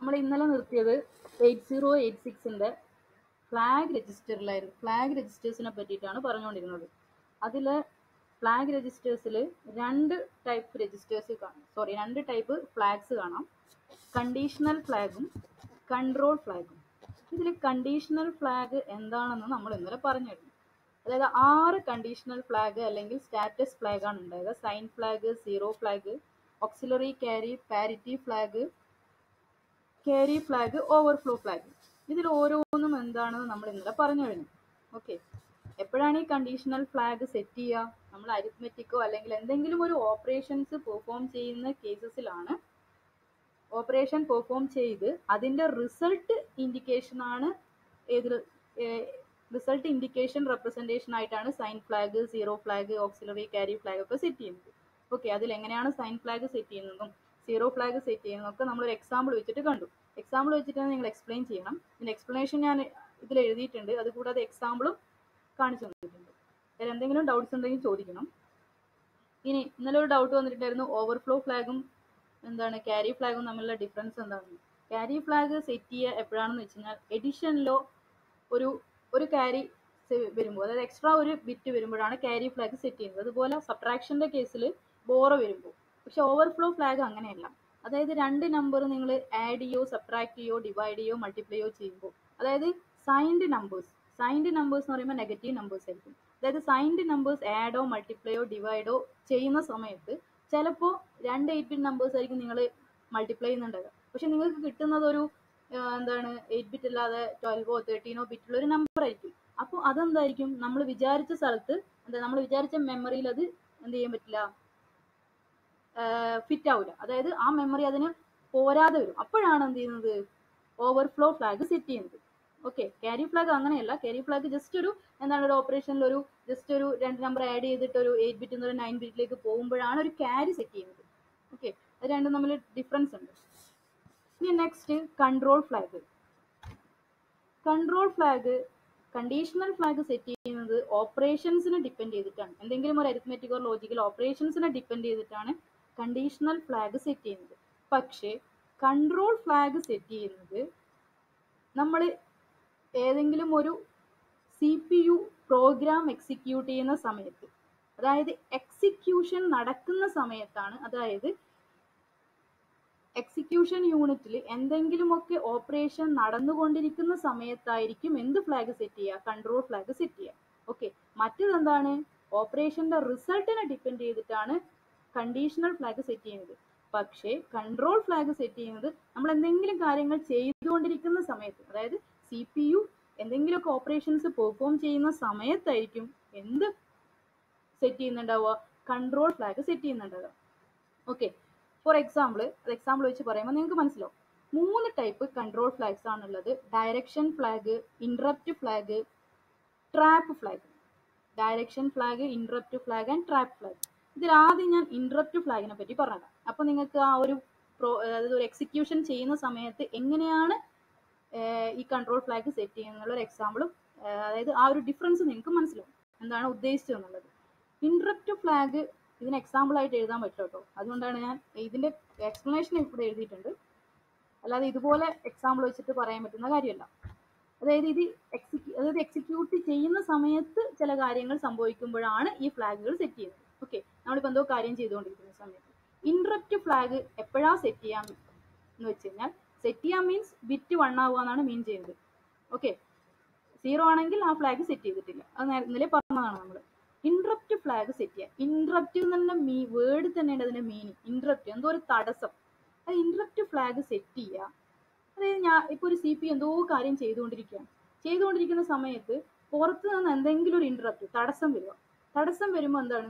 നമ്മൾ ഇന്നലെ നിർത്തിയത് എയ്റ്റ് സീറോ എയ്റ്റ് സിക്സിൻ്റെ ഫ്ലാഗ് രജിസ്റ്ററിലായിരുന്നു ഫ്ലാഗ് രജിസ്റ്റേഴ്സിനെ പറ്റിയിട്ടാണ് പറഞ്ഞുകൊണ്ടിരുന്നത് അതിൽ ഫ്ലാഗ് രജിസ്റ്റേഴ്സിൽ രണ്ട് ടൈപ്പ് രജിസ്റ്റേഴ്സ് കാണാം സോറി രണ്ട് ടൈപ്പ് ഫ്ലാഗ്സ് കാണാം കണ്ടീഷണൽ ഫ്ലാഗും കൺട്രോൾ ഫ്ലാഗും ഇതിൽ കണ്ടീഷണൽ ഫ്ലാഗ് എന്താണെന്ന് നമ്മൾ ഇന്നലെ പറഞ്ഞിരുന്നു അതായത് ആറ് കണ്ടീഷണൽ ഫ്ലാഗ് അല്ലെങ്കിൽ സ്റ്റാറ്റസ് ഫ്ലാഗ് ആണ് ഉണ്ടായത് sign flag zero flag auxiliary carry parity flag carry flag overflow flag ഇതിൽ ഓരോന്നും എന്താണെന്ന് നമ്മൾ ഇന്നലെ പറഞ്ഞു കഴിഞ്ഞു ഓക്കെ എപ്പോഴാണ് ഈ കണ്ടീഷണൽ ഫ്ലാഗ് സെറ്റ് ചെയ്യുക നമ്മൾ അരിത്മെറ്റിക്കോ അല്ലെങ്കിൽ എന്തെങ്കിലും ഒരു ഓപ്പറേഷൻസ് പെർഫോം ചെയ്യുന്ന കേസസിലാണ് ഓപ്പറേഷൻ പെർഫോം ചെയ്ത് അതിൻ്റെ റിസൾട്ട് ഇൻഡിക്കേഷൻ ആണ് ഏത് റിസൾട്ട് ഇൻഡിക്കേഷൻ റെപ്രസെൻറ്റേഷൻ ആയിട്ടാണ് sign flag zero flag auxiliary carry flag ഒക്കെ സെറ്റ് ചെയ്യുന്നത് ഓക്കെ അതിൽ എങ്ങനെയാണ് സൈൻ ഫ്ലാഗ് സെറ്റ് ചെയ്യുന്നതും സീറോ ഫ്ലാഗ് സെറ്റ് ചെയ്യുന്നതൊക്കെ നമ്മളൊരു എക്സാമ്പിൾ വെച്ചിട്ട് കണ്ടു എക്സാമ്പിൾ വെച്ചിട്ടാണ് നിങ്ങൾ എക്സ്പ്ലെയിൻ ചെയ്യണം ഇതിൻ്റെ എക്സ്പ്ലനേഷൻ ഞാൻ ഇതിൽ എഴുതിയിട്ടുണ്ട് അതുകൂടാതെ എക്സാമ്പിളും കാണിച്ചു തന്നിട്ടുണ്ട് അതിൽ എന്തെങ്കിലും ഡൗട്ട്സ് ഉണ്ടെങ്കിൽ ചോദിക്കണം ഇനി ഇന്നലെ ഒരു ഡൗട്ട് വന്നിട്ടുണ്ടായിരുന്നു ഓവർഫ്ലോ ഫ്ലാഗും എന്താണ് ക്യാരി ഫ്ലാഗും തമ്മിലുള്ള ഡിഫറൻസ് എന്താണ് ക്യാരി ഫ്ലാഗ് സെറ്റ് ചെയ്യുക എപ്പോഴാണെന്ന് വെച്ച് കഴിഞ്ഞാൽ എഡിഷനിലോ ഒരു ഒരു ക്യാരി വരുമ്പോൾ അതായത് എക്സ്ട്രാ ഒരു ബിറ്റ് വരുമ്പോഴാണ് ക്യാരി ഫ്ലാഗ് സെറ്റ് ചെയ്യുന്നത് അതുപോലെ സബ്ട്രാക്ഷൻ്റെ കേസിൽ ബോറോ വരുമ്പോൾ പക്ഷെ ഓവർഫ്ലോ ഫ്ലാഗ് അങ്ങനെയല്ല അതായത് രണ്ട് നമ്പർ നിങ്ങൾ ആഡ് ചെയ്യോ സബ്ട്രാക്ട് ചെയ്യോ ഡിവൈഡ് ചെയ്യോ മൾട്ടിപ്ലൈ ചെയ്യോ ചെയ്യുമ്പോൾ അതായത് സൈൻഡ് നമ്പേഴ്സ് സൈൻഡ് നമ്പേഴ്സ് എന്ന് പറയുമ്പോൾ നെഗറ്റീവ് നമ്പേഴ്സ് ആയിരിക്കും അതായത് സൈൻഡ് നമ്പേഴ്സ് ആഡോ മൾട്ടിപ്ലൈയോ ഡിവൈഡോ ചെയ്യുന്ന സമയത്ത് ചിലപ്പോൾ രണ്ട് എയ്റ്റ് ബിറ്റ് നമ്പേഴ്സ് ആയിരിക്കും നിങ്ങൾ മൾട്ടിപ്ലൈ ചെയ്യുന്നുണ്ടാവുക പക്ഷെ നിങ്ങൾക്ക് കിട്ടുന്നത് ഒരു എന്താണ് എയ്റ്റ് ബിറ്റ് അല്ലാതെ ട്വൽവോ തേർട്ടീനോ ബിറ്റുള്ള ഒരു നമ്പർ ആയിരിക്കും അപ്പോൾ അതെന്തായിരിക്കും നമ്മൾ വിചാരിച്ച സ്ഥലത്ത് എന്താ നമ്മൾ വിചാരിച്ച മെമ്മറിയിൽ അത് എന്ത് ചെയ്യാൻ പറ്റില്ല ഫിറ്റ് ആവില്ല അതായത് ആ മെമ്മറി അതിന് പോരാതെ വരും അപ്പോഴാണ് എന്ത് ചെയ്യുന്നത് ഓവർഫ്ലോ ഫ്ലാഗ് സെറ്റ് ചെയ്യുന്നത് ഓക്കെ ക്യാരി ഫ്ലാഗ് അങ്ങനെയല്ല ക്യാരി ഫ്ലാഗ് ജസ്റ്റ് ഒരു എന്താണ് ഒരു ഓപ്പറേഷനിൽ ഒരു ജസ്റ്റ് ഒരു രണ്ട് നമ്പർ ആഡ് ചെയ്തിട്ട് ഒരു എയ്റ്റ് ബിറ്റ് എന്നൊരു നയൻ ബിറ്റിലേക്ക് പോകുമ്പോഴാണ് ഒരു ക്യാരി സെറ്റ് ചെയ്യുന്നത് ഓക്കെ അത് രണ്ടും തമ്മിൽ ഡിഫറൻസ് ഉണ്ട് ഇനി next control flag control flag conditional flag set ചെയ്യുന്നത് ഓപ്പറേഷൻസിനെ ഡിപ്പെൻഡ് ചെയ്തിട്ടാണ് എന്തെങ്കിലും ഒരു അരിത്മെറ്റിക് ഓർ ലോജിക്കൽ ഓപ്പറേഷൻസിനെ ഡിപ്പെൻഡ് ചെയ്തിട്ടാണ് കണ്ടീഷണൽ ഫ്ലാഗ് സെറ്റ് ചെയ്യുന്നത് പക്ഷേ കൺട്രോൾ ഫ്ലാഗ് സെറ്റ് ചെയ്യുന്നത് നമ്മൾ ഏതെങ്കിലും ഒരു C P U program execute ചെയ്യുന്ന സമയത്ത് അതായത് എക്സിക്യൂഷൻ നടക്കുന്ന സമയത്താണ് അതായത് എക്സിക്യൂഷൻ യൂണിറ്റിൽ എന്തെങ്കിലുമൊക്കെ ഓപ്പറേഷൻ നടന്നുകൊണ്ടിരിക്കുന്ന സമയത്തായിരിക്കും എന്ത് ഫ്ലാഗ് സെറ്റ് ചെയ്യുക കൺട്രോൾ ഫ്ലാഗ് സെറ്റ് ചെയ്യുക ഓക്കെ മറ്റേത് എന്താണ് ഓപ്പറേഷന്റെ റിസൾട്ടിനെ ഡിപ്പെൻഡ് ചെയ്തിട്ടാണ് കണ്ടീഷണൽ ഫ്ലാഗ് സെറ്റ് ചെയ്യുന്നത് പക്ഷേ കൺട്രോൾ ഫ്ലാഗ് സെറ്റ് ചെയ്യുന്നത് നമ്മൾ എന്തെങ്കിലും കാര്യങ്ങൾ ചെയ്തുകൊണ്ടിരിക്കുന്ന സമയത്ത് അതായത് സി പി യു എന്തെങ്കിലുമൊക്കെ ഓപ്പറേഷൻസ് പെർഫോം ചെയ്യുന്ന സമയത്തായിരിക്കും എന്ത് സെറ്റ് ചെയ്യുന്നുണ്ടാവുക കൺട്രോൾ ഫ്ലാഗ് സെറ്റ് ചെയ്യുന്നുണ്ടാവുക ഓക്കെ ഫോർ എക്സാമ്പിൾ അത് എക്സാമ്പിൾ വെച്ച് പറയുമ്പോൾ നിങ്ങൾക്ക് മനസ്സിലാവും മൂന്ന് ടൈപ്പ് കൺട്രോൾ ഫ്ലാഗ്സ് ആണുള്ളത് direction flag interrupt flag trap flag direction flag interrupt flag and trap flag ഇതിൽ ആദ്യം ഞാൻ ഇൻട്രപ്റ്റ് ഫ്ലാഗിനെ പറ്റി പറഞ്ഞുതരാം അപ്പോൾ നിങ്ങൾക്ക് ആ ഒരു പ്രോ അതായത് ഒരു എക്സിക്യൂഷൻ ചെയ്യുന്ന സമയത്ത് എങ്ങനെയാണ് ഈ കൺട്രോൾ ഫ്ലാഗ് സെറ്റ് ചെയ്യുന്നുള്ള ഒരു എക്സാമ്പിളും അതായത് ആ ഒരു ഡിഫറൻസ് നിങ്ങൾക്ക് മനസ്സിലാവും എന്താണ് ഉദ്ദേശിച്ചത് എന്നുള്ളത് ഇൻട്രപ്റ്റ് ഫ്ലാഗ് ഇതിന് എക്സാമ്പിൾ ആയിട്ട് എഴുതാൻ പറ്റും കേട്ടോ അതുകൊണ്ടാണ് ഞാൻ ഇതിന്റെ എക്സ്പ്ലനേഷൻ ഇവിടെ എഴുതിയിട്ടുണ്ട് അല്ലാതെ ഇതുപോലെ എക്സാമ്പിൾ വെച്ചിട്ട് പറയാൻ പറ്റുന്ന കാര്യമല്ല അതായത് ഇത് എക്സിക്യൂ അതായത് എക്സിക്യൂട്ട് ചെയ്യുന്ന സമയത്ത് ചില കാര്യങ്ങൾ സംഭവിക്കുമ്പോഴാണ് ഈ ഫ്ലാഗുകൾ സെറ്റ് ചെയ്യുന്നത് ഓക്കെ നമ്മളിപ്പോൾ എന്തോ കാര്യം ചെയ്തുകൊണ്ടിരിക്കുന്ന സമയത്ത് ഇൻട്രപ്റ്റ് ഫ്ലാഗ് എപ്പോഴാണ് സെറ്റ് ചെയ്യാൻ എന്ന് വെച്ച് കഴിഞ്ഞാൽ സെറ്റ് ചെയ്യാൻ മീൻസ് ബിറ്റ് വൺ ആവുക എന്നാണ് മീൻ ചെയ്യുന്നത് ഓക്കെ സീറോ ആണെങ്കിൽ ആ ഫ്ലാഗ് സെറ്റ് ചെയ്തിട്ടില്ല അത് ഇന്നലെ പറഞ്ഞതാണ് നമ്മൾ ഇൻട്രപ്റ്റ് ഫ്ലാഗ് സെറ്റ് ചെയ്യുക ഇൻട്രപ്റ്റ് എന്നുള്ള മീ വേർഡ് തന്നെയാണ് അതിന്റെ മീനിങ് ഇൻട്രപ്റ്റ് എന്തോ ഒരു തടസ്സം അത് ഇൻട്രപ്റ്റ് ഫ്ലാഗ് സെറ്റ് ചെയ്യുക അതായത് ഞാൻ ഇപ്പോൾ ഒരു സി പി എന്തോ കാര്യം ചെയ്തുകൊണ്ടിരിക്കുകയാണ് ചെയ്തുകൊണ്ടിരിക്കുന്ന സമയത്ത് പുറത്ത് നിന്ന് എന്തെങ്കിലും ഒരു ഇൻട്രപ്റ്റ് തടസ്സം വരിക തടസ്സം വരുമ്പോൾ എന്താണ്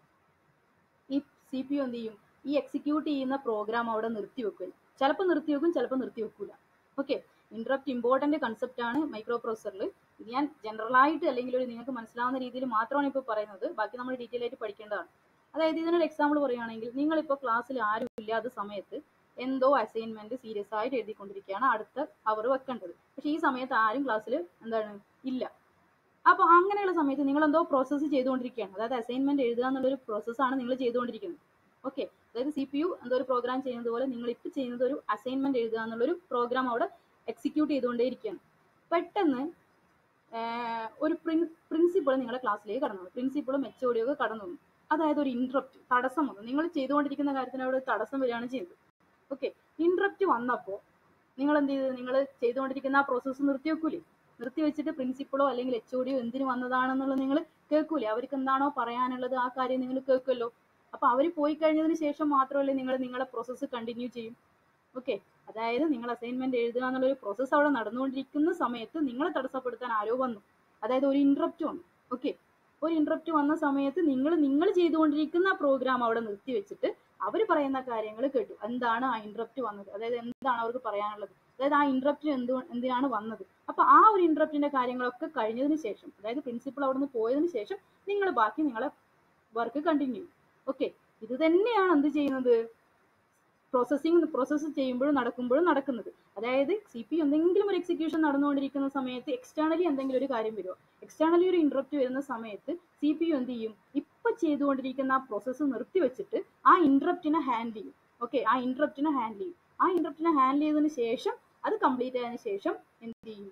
ഈ സി പി യു എന്ത് ചെയ്യും ഈ എക്സിക്യൂട്ട് ചെയ്യുന്ന പ്രോഗ്രാം അവിടെ നിർത്തി വെക്കും ചിലപ്പോൾ നിർത്തി വെക്കും ചിലപ്പോൾ നിർത്തി വെക്കൂല ഓക്കെ ഇൻട്രപ്റ്റ് ഇമ്പോർട്ടൻ്റ് കൺസെപ്റ്റ് ആണ് മൈക്രോ പ്രോസറിൽ ഇത് ഞാൻ ജനറൽ ആയിട്ട് അല്ലെങ്കിൽ ഒരു നിങ്ങൾക്ക് മനസ്സിലാവുന്ന രീതിയിൽ മാത്രമാണ് ഇപ്പോൾ പറയുന്നത് ബാക്കി നമ്മൾ ഡീറ്റെയിൽ ആയിട്ട് പഠിക്കേണ്ടതാണ് അതായത് ഇതിനൊരു എക്സാമ്പിൾ പറയുകയാണെങ്കിൽ നിങ്ങളിപ്പോൾ ക്ലാസ്സിൽ ആരും ഇല്ലാത്ത സമയത്ത് എന്തോ അസൈൻമെന്റ് സീരിയസ് ആയിട്ട് എഴുതിക്കൊണ്ടിരിക്കുകയാണ് അടുത്ത അവർ വെക്കേണ്ടത് പക്ഷെ ഈ സമയത്ത് ആരും ക്ലാസ്സിൽ എന്താണ് ഇല്ല അപ്പോൾ അങ്ങനെയുള്ള സമയത്ത് നിങ്ങൾ എന്തോ പ്രോസസ്സ് ചെയ്തുകൊണ്ടിരിക്കുകയാണ് അതായത് അസൈൻമെന്റ് എഴുതുക എന്നുള്ളൊരു പ്രോസസ്സാണ് നിങ്ങൾ ചെയ്തുകൊണ്ടിരിക്കുന്നത് ഓക്കെ അതായത് സി പി യു എന്തോ ഒരു പ്രോഗ്രാം ചെയ്യുന്നത് പോലെ നിങ്ങൾ ഇപ്പോൾ ചെയ്യുന്നത് ഒരു അസൈൻമെന്റ് എഴുതുക എന്നുള്ളൊരു പ്രോഗ്രാം അവിടെ എക്സിക്യൂട്ട് ചെയ്തുകൊണ്ടേയിരിക്കുകയാണ് പെട്ടെന്ന് ആഹ് ഒരു പ്രിൻസിപ്പൾ നിങ്ങളുടെ ക്ലാസ്സിലേക്ക് കടന്നു വന്നു പ്രിൻസിപ്പളും എച്ച് ഒ ഒക്കെ കടന്നു വന്നു അതായത് ഒരു ഇൻട്രപ്റ്റ് തടസ്സം വന്നു നിങ്ങൾ ചെയ്തുകൊണ്ടിരിക്കുന്ന കാര്യത്തിന് അവിടെ ഒരു തടസ്സം വരികയാണ് ചെയ്യുന്നത് ഓക്കെ ഇൻട്രപ്റ്റ് വന്നപ്പോൾ നിങ്ങൾ എന്ത് ചെയ്ത് നിങ്ങൾ ചെയ്തുകൊണ്ടിരിക്കുന്ന ആ പ്രോസസ്സ് നിർത്തി വെക്കൂലേ നിർത്തി വെച്ചിട്ട് പ്രിൻസിപ്പളോ അല്ലെങ്കിൽ എച്ച് ഒ ഡിയോ എന്തിനു വന്നതാണെന്നുള്ളത് നിങ്ങൾ കേൾക്കൂലേ അവർക്ക് എന്താണോ പറയാനുള്ളത് ആ കാര്യം നിങ്ങൾ കേൾക്കുമല്ലോ അപ്പൊ അവർ പോയി കഴിഞ്ഞതിന് ശേഷം മാത്രമല്ലേ നിങ്ങൾ നിങ്ങളുടെ പ്രോസസ്സ് കണ്ടിന്യൂ ചെയ്യും ഓക്കെ അതായത് നിങ്ങൾ അസൈൻമെന്റ് എഴുതുക എന്നുള്ള ഒരു പ്രോസസ്സ് അവിടെ നടന്നുകൊണ്ടിരിക്കുന്ന സമയത്ത് നിങ്ങളെ തടസ്സപ്പെടുത്താൻ ആരോ വന്നു അതായത് ഒരു ഇൻട്രപ്റ്റ് വന്നു ഓക്കെ ഒരു ഇൻട്രപ്റ്റ് വന്ന സമയത്ത് നിങ്ങൾ നിങ്ങൾ ചെയ്തുകൊണ്ടിരിക്കുന്ന പ്രോഗ്രാം അവിടെ നിർത്തി വെച്ചിട്ട് അവർ പറയുന്ന കാര്യങ്ങൾ കേട്ടു എന്താണ് ആ ഇൻട്രപ്റ്റ് വന്നത് അതായത് എന്താണ് അവർക്ക് പറയാനുള്ളത് അതായത് ആ ഇൻട്രപ്റ്റ് എന്ത് എന്തിനാണ് വന്നത് അപ്പൊ ആ ഒരു ഇൻട്രപ്റ്റിന്റെ കാര്യങ്ങളൊക്കെ കഴിഞ്ഞതിന് ശേഷം അതായത് പ്രിൻസിപ്പൾ അവിടെ നിന്ന് പോയതിനു ശേഷം നിങ്ങൾ ബാക്കി നിങ്ങളെ വർക്ക് കണ്ടിന്യൂ ഓക്കെ ഇത് തന്നെയാണ് എന്ത് ചെയ്യുന്നത് പ്രോസസ്സിങ് പ്രോസസ്സ് ചെയ്യുമ്പോഴും നടക്കുമ്പോഴും നടക്കുന്നത് അതായത് സി പി എന്തെങ്കിലും ഒരു എക്സിക്യൂഷൻ നടന്നുകൊണ്ടിരിക്കുന്ന സമയത്ത് എക്സ്റ്റേണലി എന്തെങ്കിലും ഒരു കാര്യം വരുമോ എക്സ്റ്റേണലി ഒരു ഇൻട്രപ്റ്റ് വരുന്ന സമയത്ത് സി പി യു എന്ത് ചെയ്യും ഇപ്പൊ ചെയ്തുകൊണ്ടിരിക്കുന്ന ആ പ്രോസസ്സ് നിർത്തി വെച്ചിട്ട് ആ ഇൻട്രപ്റ്റിനെ ഹാൻഡിൽ ചെയ്യും ഓക്കെ ആ ഇൻട്രപ്റ്റിനെ ഹാൻഡിൽ ചെയ്യും ആ ഇൻട്രപ്റ്റിനെ ഹാൻഡിൽ ചെയ്തതിന് ശേഷം അത് കംപ്ലീറ്റ് ആയതിനു ശേഷം എന്ത് ചെയ്യും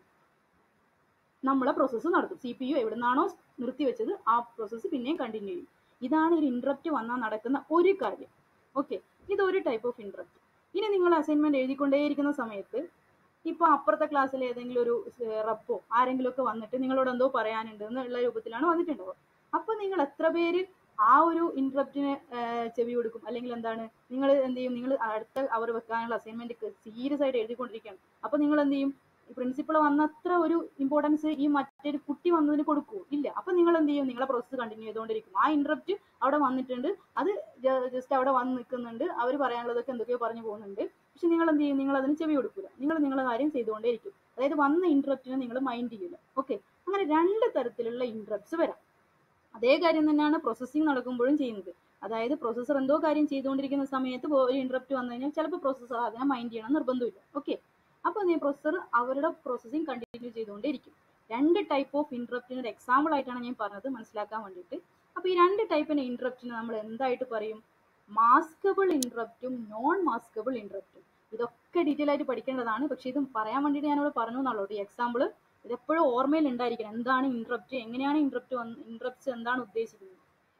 നമ്മളെ പ്രോസസ്സ് നടത്തും സി പി യു എവിടുന്നാണോ നിർത്തി വെച്ചത് ആ പ്രോസസ്സ് പിന്നെയും കണ്ടിന്യൂ ചെയ്യും ഇതാണ് ഒരു ഇൻട്രപ്റ്റ് വന്നാൽ നടക്കുന്ന ഒരു കാര്യം ഓക്കെ ഇതൊരു ടൈപ്പ് ഓഫ് ഇൻട്രപ്റ്റ് ഇനി നിങ്ങൾ അസൈൻമെന്റ് എഴുതിക്കൊണ്ടേയിരിക്കുന്ന സമയത്ത് ഇപ്പൊ അപ്പുറത്തെ ക്ലാസ്സിൽ ഏതെങ്കിലും ഒരു റപ്പോ ആരെങ്കിലും ഒക്കെ വന്നിട്ട് നിങ്ങളോട് എന്തോ പറയാനുണ്ട് എന്നുള്ള രൂപത്തിലാണ് വന്നിട്ടുണ്ടാവുക അപ്പൊ നിങ്ങൾ എത്ര പേര് ആ ഒരു ഇൻട്രപ്റ്റിന് ചെവി കൊടുക്കും അല്ലെങ്കിൽ എന്താണ് നിങ്ങൾ എന്ത് ചെയ്യും നിങ്ങൾ അടുത്ത അവർ വെക്കാനുള്ള അസൈൻമെന്റ് സീരിയസ് ആയിട്ട് എഴുതിക്കൊണ്ടിരിക്കുകയാണ് അപ്പൊ നിങ്ങൾ എന്ത് ചെയ്യും പ്രിൻസിപ്പൾ വന്നത്ര ഒരു ഇമ്പോർട്ടൻസ് ഈ മറ്റൊരു കുട്ടി വന്നതിന് കൊടുക്കുമോ ഇല്ല അപ്പൊ നിങ്ങൾ എന്ത് ചെയ്യും നിങ്ങളെ പ്രോസസ്സ് കണ്ടിന്യൂ ചെയ്തുകൊണ്ടിരിക്കും ആ ഇൻട്രപ്റ്റ് അവിടെ വന്നിട്ടുണ്ട് അത് ജസ്റ്റ് അവിടെ വന്ന് നിൽക്കുന്നുണ്ട് അവർ പറയാനുള്ളതൊക്കെ എന്തൊക്കെയോ പറഞ്ഞു പോകുന്നുണ്ട് പക്ഷെ നിങ്ങൾ എന്ത് ചെയ്യും നിങ്ങൾ അതിന് ചെവി കൊടുക്കില്ല നിങ്ങൾ നിങ്ങളുടെ കാര്യം ചെയ്തുകൊണ്ടേയിരിക്കും അതായത് വന്ന ഇൻട്രപ്റ്റിനെ നിങ്ങൾ മൈൻഡ് ചെയ്യില്ല ഓക്കെ അങ്ങനെ രണ്ട് തരത്തിലുള്ള ഇൻട്രപ്റ്റ്സ് വരാം അതേ കാര്യം തന്നെയാണ് പ്രോസസ്സിംഗ് നടക്കുമ്പോഴും ചെയ്യുന്നത് അതായത് പ്രോസസ്സർ എന്തോ കാര്യം ചെയ്തുകൊണ്ടിരിക്കുന്ന സമയത്ത് ഒരു ഇൻട്രപ്റ്റ് വന്നു കഴിഞ്ഞാൽ ചിലപ്പോൾ പ്രോസസ്സർ അതിനെ മൈൻഡ് ചെയ്യണം നിർബന്ധമില്ല ഓക്കെ അപ്പോൾ നീ പ്രൊസസ്സർ അവരുടെ പ്രോസസ്സിംഗ് കണ്ടിന്യൂ ചെയ്തുകൊണ്ടേയിരിക്കും രണ്ട് ടൈപ്പ് ഓഫ് ഇൻട്രപ്റ്റിന് ഒരു എക്സാമ്പിൾ ആയിട്ടാണ് ഞാൻ പറഞ്ഞത് മനസ്സിലാക്കാൻ വേണ്ടിയിട്ട് അപ്പോൾ ഈ രണ്ട് ടൈപ്പിന് ഇൻട്രപ്റ്റിന് നമ്മൾ എന്തായിട്ട് പറയും മാസ്കബിൾ ഇൻട്രപ്റ്റും നോൺ മാസ്കബിൾ ഇൻട്രപ്റ്റും ഇതൊക്കെ ഡീറ്റെയിൽ ആയിട്ട് പഠിക്കേണ്ടതാണ് പക്ഷേ ഇത് പറയാൻ വേണ്ടിയിട്ട് ഞാനിവിടെ പറഞ്ഞു എന്നുള്ളൂ ഈ എക്സാമ്പിൾ ഇതെപ്പോഴും ഓർമ്മയിൽ ഉണ്ടായിരിക്കണം എന്താണ് ഇൻട്രപ്റ്റ് എങ്ങനെയാണ് ഇൻട്രപ്റ്റ് വന്ന് ഇൻട്രപ്റ്റ്സ് എന്താണ് ഉദ്ദേശിക്കുന്നത്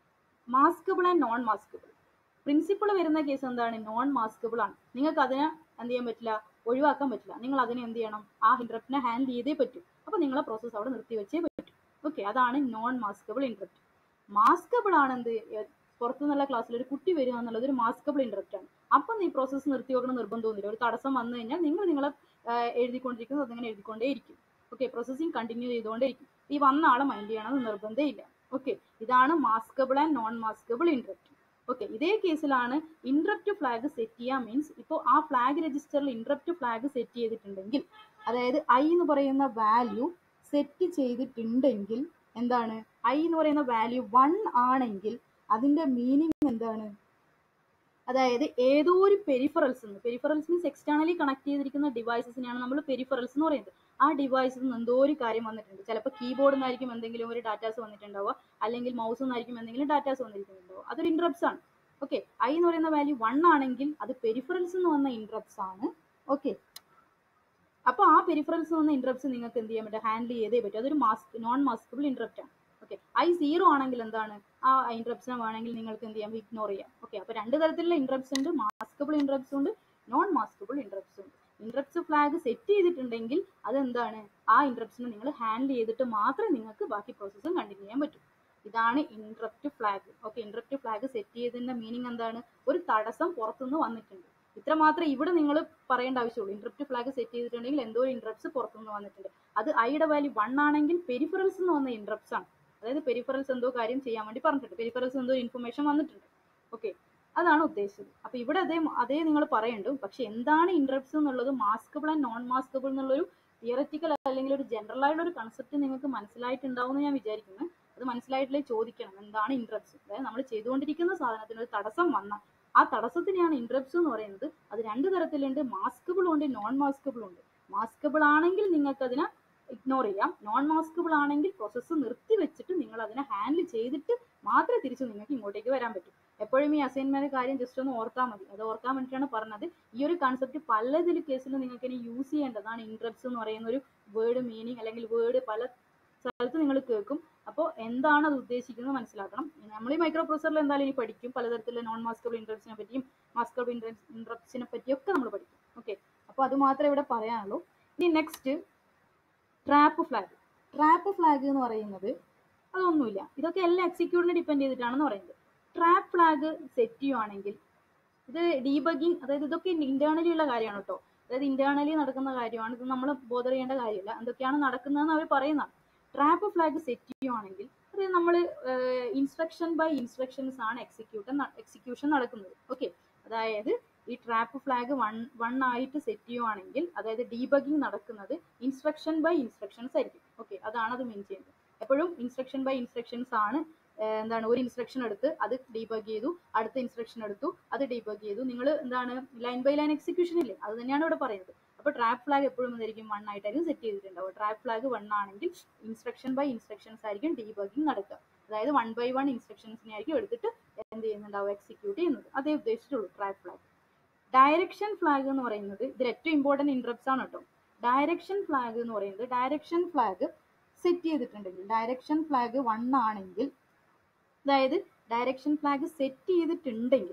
maskable and non maskable principle വരുന്ന കേസ് എന്താണ് നോൺ മാസ്കബിൾ ആണ് നിങ്ങൾക്ക് അതിനെ എന്ത് ചെയ്യാൻ പറ്റില്ല ഒഴിവാക്കാൻ പറ്റില്ല നിങ്ങൾ അതിനെ എന്ത് ചെയ്യണം ആ ഇൻട്രപ്റ്റിനെ ഹാൻഡിൽ ചെയ്തേ പറ്റൂ അപ്പോൾ നിങ്ങളെ പ്രോസസ്സ് അവിടെ നിർത്തി വെച്ചേ പറ്റൂ ഓക്കെ അതാണ് നോൺ മാസ്കബിൾ ഇൻട്രപ്റ്റ് മാസ്കബിൾ ആണ് എന്ത് പുറത്തു നിന്നുള്ള ക്ലാസ്സിൽ ഒരു കുട്ടി വരിക എന്നുള്ളത് ഒരു മാസ്കബിൾ ഇൻട്രപ്റ്റ് ആണ് അപ്പം നീ പ്രോസസ്സ് നിർത്തി വെക്കണം നിർബന്ധമൊന്നുമില്ല ഒരു തടസ്സം വന്നു കഴിഞ്ഞാൽ നിങ്ങൾ നിങ്ങളെ എഴുതിക്കൊണ്ടിരിക്കുന്നത് അതിങ്ങനെ എഴുതിക്കൊണ്ടേ ഇരിക്കും ഓക്കെ പ്രോസസ്സിങ് കണ്ടിന്യൂ ചെയ്തുകൊണ്ടേയിരിക്കും ഈ വന്ന ആളെ മൈൻഡ് ചെയ്യണമെന്ന് നിർബന്ധമില്ല ഓക്കെ ഇതാണ് maskable and non maskable interrupt okay ഇതേ കേസിലാണ് ഇൻട്രപ്റ്റ് ഫ്ലാഗ് സെറ്റ് ചെയ്യുക മീൻസ് ഇപ്പോൾ ആ ഫ്ലാഗ് രജിസ്റ്ററിൽ ഇൻട്രപ്റ്റ് ഫ്ലാഗ് സെറ്റ് ചെയ്തിട്ടുണ്ടെങ്കിൽ അതായത് ഐ എന്ന് പറയുന്ന വാല്യൂ സെറ്റ് ചെയ്തിട്ടുണ്ടെങ്കിൽ എന്താണ് ഐ എന്ന് പറയുന്ന വാല്യൂ വൺ ആണെങ്കിൽ അതിന്റെ മീനിങ് എന്താണ് അതായത് ഏതോ ഒരു പെരിഫറൽസ് നിന്ന് പെരിഫറൽസ് മീൻസ് എക്സ്റ്റേണലി കണക്ട് ചെയ്തിരിക്കുന്ന ഡിവൈസസിനെയാണ് നമ്മൾ പെരിഫറൽസ് എന്ന് പറയുന്നത് ആ ഡിവൈസിൽ നിന്ന് എന്തോ ഒരു കാര്യം വന്നിട്ടുണ്ട് ചിലപ്പോൾ കീബോർഡിൽ നിന്നായിരിക്കും എന്തെങ്കിലും ഒരു ഡാറ്റാസ് വന്നിട്ടുണ്ടാവുക അല്ലെങ്കിൽ മൗസിൽ നിന്നായിരിക്കും എന്തെങ്കിലും ഡാറ്റാസ് വന്നിരിക്കുന്നുണ്ടാവുക അതൊരു ഇൻട്രപ്റ്റ്സ് ആണ് ഓക്കെ ഐ എന്ന് പറയുന്ന വാല്യൂ വൺ ആണെങ്കിൽ അത് പെരിഫറൽസ് എന്ന് വന്ന ഇൻട്രപ്റ്റ്സ് ആണ് ഓക്കെ അപ്പോൾ ആ പെരിഫറൽസ് വന്ന ഇൻട്രപ്റ്റ്സ് നിങ്ങൾക്ക് എന്ത് ചെയ്യാൻ പറ്റും ഹാൻഡിൽ ചെയ്തേ പറ്റും അതൊരു മാസ്ക് നോൺ മാസ്കബിൾ ഇൻട്രപ്റ്റ് ആണ് ഓക്കെ ഐ സീറോ ആണെങ്കിൽ എന്താണ് ആ ഇൻട്രപ്റ്റ്സിനെ വേണമെങ്കിൽ നിങ്ങൾക്ക് എന്ത് ചെയ്യാം ഇഗ്നോർ ചെയ്യാം ഓക്കെ അപ്പോൾ രണ്ട് തരത്തിലുള്ള ഇൻട്രപ്റ്റ്സ് ഉണ്ട് മാസ്കബിൾ ഇൻട്രപ്റ്റ്സ് ഉണ്ട് നോൺ മാസ്കബിൾ ഇൻട്രപ്റ്റ്സ് ഉണ്ട് ഇൻട്രപ്റ്റ്സ് ഫ്ലാഗ് സെറ്റ് ചെയ്തിട്ടുണ്ടെങ്കിൽ അതെന്താണ് ആ ഇൻട്രപ്റ്റ്സിനെ നിങ്ങൾ ഹാൻഡിൽ ചെയ്തിട്ട് മാത്രമേ നിങ്ങൾക്ക് ബാക്കി പ്രോസസ്സും കണ്ടിന്യൂ ചെയ്യാൻ പറ്റൂ ഇതാണ് interrupt flag okay interrupt flag set ചെയ്തതിന്റെ മീനിങ് എന്താണ് ഒരു തടസ്സം പുറത്തുനിന്ന് വന്നിട്ടുണ്ട് ഇത്ര മാത്രമേ ഇവിടെ നിങ്ങൾ പറയേണ്ട ആവശ്യമുള്ളൂ ഇൻട്രപ്റ്റ് ഫ്ലാഗ് സെറ്റ് ചെയ്തിട്ടുണ്ടെങ്കിൽ എന്തോ ഒരു ഇൻട്രപ്റ്റ്സ് പുറത്തുനിന്ന് വന്നിട്ടുണ്ട് അത് ഐയുടെ വാല്യൂ വൺ ആണെങ്കിൽ പെരിഫറൽസ് എന്ന് വന്ന ഇൻട്രപ്റ്റ്സ് ആണ് അതായത് പെരിഫറൽസ് എന്തോ കാര്യം ചെയ്യാൻ വേണ്ടി പറഞ്ഞിട്ടുണ്ട് പെരിഫറൽസ് എന്തോ ഇൻഫർമേഷൻ വന്നിട്ടുണ്ട് ഓക്കെ അതാണ് ഉദ്ദേശിച്ചത് അപ്പൊ ഇവിടെ അതേ അതേ നിങ്ങൾ പറയണ്ടു പക്ഷെ എന്താണ് ഇൻട്രപ്റ്റ്സ് എന്നുള്ളത് മാസ്കബിൾ ആൻഡ് നോൺ മാസ്കബിൾ എന്നുള്ളൊരു തിയററ്റിക്കൽ അല്ലെങ്കിൽ ഒരു ജനറൽ ആയിട്ടുള്ള ഒരു കൺസെപ്റ്റ് നിങ്ങൾക്ക് മനസ്സിലായിട്ടുണ്ടാവും എന്ന് ഞാൻ വിചാരിക്കുന്നു അത് മനസ്സിലായിട്ടില്ലേ ചോദിക്കണം എന്താണ് ഇൻട്രപ്റ്റ്സ് അതായത് നമ്മൾ ചെയ്തുകൊണ്ടിരിക്കുന്ന സാധനത്തിന് ഒരു തടസ്സം വന്നാൽ ആ തടസ്സത്തിനെയാണ് ഇൻട്രപ്റ്റ്സ് എന്ന് പറയുന്നത് അത് രണ്ട് തരത്തിലുണ്ട് മാസ്കബിൾ ഉണ്ട് നോൺ മാസ്കബിൾ ഉണ്ട് മാസ്കബിൾ ആണെങ്കിൽ നിങ്ങൾക്ക് അതിനെ ഇഗ്നോർ ചെയ്യാം നോൺ മാസ്കബിൾ ആണെങ്കിൽ പ്രോസസ്സ് നിർത്തി വെച്ചിട്ട് നിങ്ങൾ അതിനെ ഹാൻഡിൽ ചെയ്തിട്ട് മാത്രമേ തിരിച്ച് നിങ്ങൾക്ക് ഇങ്ങോട്ടേക്ക് വരാൻ പറ്റൂ എപ്പോഴും ഈ അസൈൻമെന്റ് കാര്യം ജസ്റ്റ് ഒന്ന് ഓർത്താൽ മതി അത് ഓർക്കാൻ വേണ്ടിയിട്ടാണ് പറഞ്ഞത് ഈ ഒരു കൺസെപ്റ്റ് പലതിൽ കേസിൽ നിങ്ങൾക്ക് ഇനി യൂസ് ചെയ്യേണ്ടതാണ് ഇൻട്രപ്സ് എന്ന് പറയുന്ന ഒരു വേർഡ് മീനിങ് അല്ലെങ്കിൽ വേർഡ് പല സ്ഥലത്ത് നിങ്ങൾ കേൾക്കും അപ്പോൾ എന്താണ് അത് ഉദ്ദേശിക്കുന്നത് മനസ്സിലാക്കണം നമ്മൾ ഈ മൈക്രോ പ്രൊസറിൽ എന്തായാലും ഇനി പഠിക്കും പലതരത്തിലുള്ള നോൺ മാസ്കബിൾ ഇൻട്രപ്സിനെ പറ്റിയും മാസ്കബിൾ ഇൻട്രപ്സിനെ പറ്റിയൊക്കെ നമ്മൾ പഠിക്കും ഓക്കെ അപ്പോൾ അത് മാത്രമേ ഇവിടെ പറയാനുള്ളൂ ഇനി next trap flag trap flag എന്ന് പറയുന്നത് അതൊന്നുമില്ല ഇതൊക്കെ എല്ലാം എക്സിക്യൂട്ടിനെ ഡിപ്പെൻഡ് ചെയ്തിട്ടാണെന്ന് പറയുന്നത് ട്രാപ്പ് ഫ്ലാഗ് സെറ്റ് ചെയ്യുവാണെങ്കിൽ ഇത് ഡീബഗിങ് അതായത് ഇതൊക്കെ ഇന്റേണലി ഉള്ള കാര്യമാണ് കേട്ടോ അതായത് ഇന്റേണലി നടക്കുന്ന കാര്യമാണ് ഇത് നമ്മൾ ബോധർ ചെയ്യേണ്ട കാര്യമില്ല എന്തൊക്കെയാണ് നടക്കുന്നതെന്ന് അവർ പറയുന്നതാണ് ട്രാപ്പ് ഫ്ലാഗ് സെറ്റ് ചെയ്യുവാണെങ്കിൽ അത് നമ്മൾ ഇൻസ്ട്രക്ഷൻ ബൈ ഇൻസ്ട്രക്ഷൻസ് ആണ് എക്സിക്യൂട്ടൻ എക്സിക്യൂഷൻ നടക്കുന്നത് ഓക്കെ അതായത് ഈ ട്രാപ്പ് ഫ്ലാഗ് വൺ വൺ ആയിട്ട് സെറ്റ് ചെയ്യുവാണെങ്കിൽ അതായത് ഡീബഗിങ് നടക്കുന്നത് ഇൻസ്ട്രക്ഷൻ ബൈ ഇൻസ്ട്രക്ഷൻസ് ആയിരിക്കും ഓക്കെ അതാണ് അത് മീൻ ചെയ്യുന്നത് എപ്പോഴും ഇൻസ്ട്രക്ഷൻ ബൈ ഇൻസ്ട്രക്ഷൻസ് ആണ് എന്താണ് ഒരു ഇൻസ്ട്രക്ഷൻ എടുത്ത് അത് ഡീബഗ് ചെയ്തു അടുത്ത ഇൻസ്ട്രക്ഷൻ എടുത്തു അത് ഡീബഗ് ചെയ്തു നിങ്ങൾ എന്താണ് ലൈൻ ബൈ ലൈൻ എക്സിക്യൂഷൻ ഇല്ലേ അത് തന്നെയാണ് ഇവിടെ പറയുന്നത് അപ്പോൾ ട്രാപ്പ് ഫ്ലാഗ് എപ്പോഴും എന്തായിരിക്കും വൺ ആയിട്ടായിരിക്കും സെറ്റ് ചെയ്തിട്ടുണ്ടാവുക ട്രാപ്പ് ഫ്ലാഗ് വൺ ആണെങ്കിൽ ഇൻസ്ട്രക്ഷൻ ബൈ ഇൻസ്ട്രക്ഷൻസ് ആയിരിക്കും ഡീബഗിങ് നടക്കുക അതായത് വൺ ബൈ വൺ ഇൻസ്ട്രക്ഷൻസിനെ ആയിരിക്കും എടുത്തിട്ട് എന്ത് ചെയ്യുന്നുണ്ടാവും എക്സിക്യൂട്ട് ചെയ്യുന്നത് അതേ ഉദ്ദേശിച്ചിട്ടുള്ളൂ ട്രാപ്പ് ഫ്ലാഗ് ഡയറക്ഷൻ ഫ്ലാഗ് എന്ന് പറയുന്നത് ഇതിൽ ഏറ്റവും ഇമ്പോർട്ടൻറ്റ് ഇൻട്രപ്സ് ആണ് കേട്ടോ ഡയറക്ഷൻ ഫ്ലാഗ് എന്ന് പറയുന്നത് ഡയറക്ഷൻ ഫ്ലാഗ് സെറ്റ് ചെയ്തിട്ടുണ്ടെങ്കിൽ ഡയറക്ഷൻ ഫ്ലാഗ് വൺ ആണെങ്കിൽ അതായത് ഡയറക്ഷൻ ഫ്ലാഗ് സെറ്റ് ചെയ്തിട്ടുണ്ടെങ്കിൽ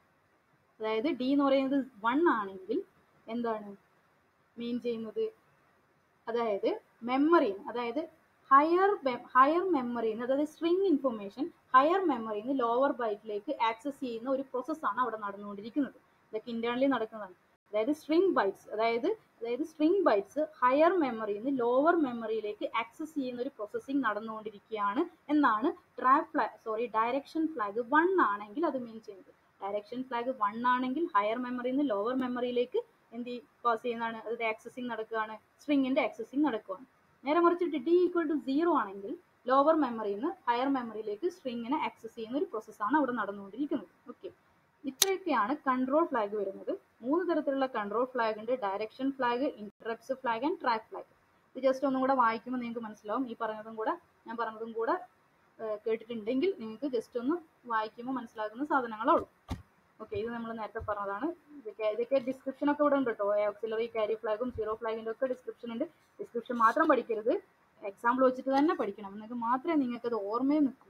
അതായത് ഡി എന്ന് പറയുന്നത് വൺ ആണെങ്കിൽ എന്താണ് മീൻ ചെയ്യുന്നത് അതായത് മെമ്മറി അതായത് ഹയർ ഹയർ മെമ്മറിയിൽ നിന്ന് അതായത് സ്ട്രിങ് ഇൻഫർമേഷൻ ഹയർ മെമ്മറിയിൽ നിന്ന് ലോവർ ബൈറ്റിലേക്ക് ആക്സസ് ചെയ്യുന്ന ഒരു പ്രോസസ്സാണ് അവിടെ നടന്നുകൊണ്ടിരിക്കുന്നത് ഇതൊക്കെ ഇന്റേണലി നടക്കുന്നതാണ് അതായത് സ്ട്രിങ് ബൈറ്റ്സ് അതായത് അതായത് സ്ട്രിങ് ബൈറ്റ്സ് ഹയർ മെമ്മറിയിൽ നിന്ന് ലോവർ മെമ്മറിയിലേക്ക് ആക്സസ് ചെയ്യുന്ന ഒരു പ്രോസസ്സിംഗ് നടന്നുകൊണ്ടിരിക്കുകയാണ് എന്നാണ് trap flag sorry direction flag one ആണെങ്കിൽ അത് മീൻ ചെയ്യുന്നത് ഡയറക്ഷൻ ഫ്ലാഗ് വൺ ആണെങ്കിൽ ഹയർ മെമ്മറിയിൽ നിന്ന് ലോവർ മെമ്മറിയിലേക്ക് എന്ത് പാസ് ചെയ്യുന്നതാണ് അത് ആക്സസിങ് നടക്കുകയാണ് സ്ട്രിങ്ങിന്റെ ആക്സസിങ് നടക്കുകയാണ് നേരെ മറിച്ചിട്ട് ഡി ഈക്വൽ ടു സീറോ ആണെങ്കിൽ ലോവർ മെമ്മറിയിൽ നിന്ന് ഹയർ മെമ്മറിയിലേക്ക് സ്ട്രിങ്ങിനെ ആക്സസ് ചെയ്യുന്ന ഒരു പ്രോസസ്സാണ് അവിടെ നടന്നുകൊണ്ടിരിക്കുന്നത് ഓക്കെ ഇത്രയൊക്കെയാണ് കൺട്രോൾ ഫ്ലാഗ് വരുന്നത് മൂന്ന് തരത്തിലുള്ള കൺട്രോൾ ഫ്ലാഗ് ഉണ്ട് direction flag interrupts flag and track flag ഇത് ജസ്റ്റ് ഒന്നും കൂടെ വായിക്കുമ്പോൾ നിങ്ങൾക്ക് മനസ്സിലാവും ഈ പറഞ്ഞതും കൂടെ ഞാൻ പറഞ്ഞതും കൂടെ കേട്ടിട്ടുണ്ടെങ്കിൽ നിങ്ങൾക്ക് ജസ്റ്റ് ഒന്ന് വായിക്കുമ്പോൾ മനസ്സിലാകുന്ന സാധനങ്ങളേ ഉള്ളൂ ഓക്കെ ഇത് നമ്മൾ നേരത്തെ പറഞ്ഞതാണ് ഇതൊക്കെ ഇതൊക്കെ ഡിസ്ക്രിപ്ഷൻ ഒക്കെ ഇവിടെ ഉണ്ട് കേട്ടോ ഓക്സിലറി ക്യാരി ഫ്ലാഗും സീറോ ഫ്ലാഗിൻ്റെ ഒക്കെ ഡിസ്ക്രിപ്ഷൻ ഉണ്ട് ഡിസ്ക്രിപ്ഷൻ മാത്രം പഠിക്കരുത് എക്സാമ്പിൾ വെച്ചിട്ട് തന്നെ പഠിക്കണം എന്നിട്ട് മാത്രമേ നിങ്ങൾക്ക് അത് ഓർമ്മയിൽ നിൽക്കൂ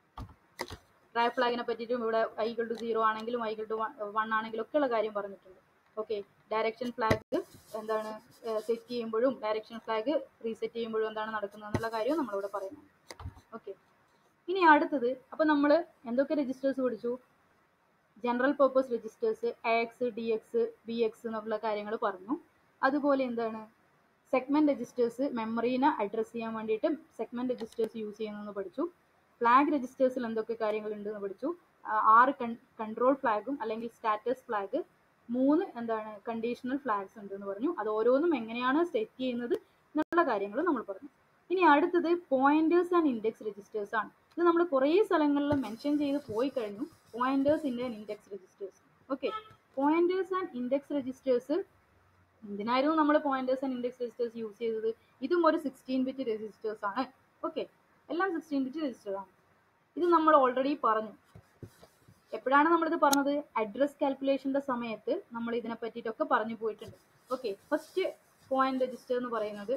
ട്രൈ ഫ്ലാഗിനെ പറ്റിയിട്ടും ഇവിടെ ഐകൾ ടു സീറോ ആണെങ്കിലും ഐകൾ ടു വൺ ആണെങ്കിലും ഒക്കെയുള്ള കാര്യം പറഞ്ഞിട്ടുണ്ട് ഓക്കെ ഡയറക്ഷൻ ഫ്ലാഗ് എന്താണ് സെറ്റ് ചെയ്യുമ്പോഴും ഡയറക്ഷൻ ഫ്ലാഗ് റീസെറ്റ് ചെയ്യുമ്പോഴും എന്താണ് നടക്കുന്നത് എന്നുള്ള കാര്യവും നമ്മളിവിടെ പറയുന്നുണ്ട് ഓക്കെ ഇനി അടുത്തത് അപ്പോൾ നമ്മൾ എന്തൊക്കെ രജിസ്റ്റേഴ്സ് പഠിച്ചു general purpose registers X D X B X എന്നുള്ള കാര്യങ്ങൾ പറഞ്ഞു അതുപോലെ എന്താണ് സെഗ്മെന്റ് രജിസ്റ്റേഴ്സ് മെമ്മറീനെ അഡ്രസ്സ് ചെയ്യാൻ വേണ്ടിയിട്ട് സെഗ്മെന്റ് രജിസ്റ്റേഴ്സ് യൂസ് ചെയ്യുന്നതെന്ന് പഠിച്ചു ഫ്ലാഗ് രജിസ്റ്റേഴ്സിൽ എന്തൊക്കെ കാര്യങ്ങളുണ്ട് എന്ന് പഠിച്ചു ആറ് കൺട്രോൾ ഫ്ലാഗും അല്ലെങ്കിൽ സ്റ്റാറ്റസ് ഫ്ലാഗ് മൂന്ന് എന്താണ് കണ്ടീഷണൽ ഫ്ലാഗ്സ് ഉണ്ട് എന്ന് പറഞ്ഞു അത് ഓരോന്നും എങ്ങനെയാണ് സെറ്റ് ചെയ്യുന്നത് എന്നുള്ള കാര്യങ്ങൾ നമ്മൾ പറഞ്ഞു ഇനി അടുത്തത് പോയിന്റേഴ്സ് ആൻഡ് ഇൻഡെക്സ് രജിസ്റ്റേഴ്സ് ആണ് ഇത് നമ്മൾ കുറേ സ്ഥലങ്ങളിൽ മെൻഷൻ ചെയ്ത് പോയി കഴിഞ്ഞു pointers in and index registers okay pointers and index registers എന്തിനായിരുന്നു നമ്മൾ pointers and index registers use ചെയ്തത് ഇതും ഒരു സിക്സ്റ്റീൻ ബിറ്റ് രജിസ്റ്റേഴ്സ് ആണ് ഓക്കെ എല്ലാം സിക്സ്റ്റീൻ ബിറ്റ് രജിസ്റ്റർ ആണ് ഇത് നമ്മൾ ഓൾറെഡി പറഞ്ഞു എപ്പോഴാണ് നമ്മളിത് പറഞ്ഞത് അഡ്രസ് കാൽക്കുലേഷന്റെ സമയത്ത് നമ്മൾ ഇതിനെ പറ്റിയിട്ടൊക്കെ പറഞ്ഞു പോയിട്ടുണ്ട് ഓക്കെ ഫസ്റ്റ് പോയിന്റ് രജിസ്റ്റർ എന്ന് പറയുന്നത്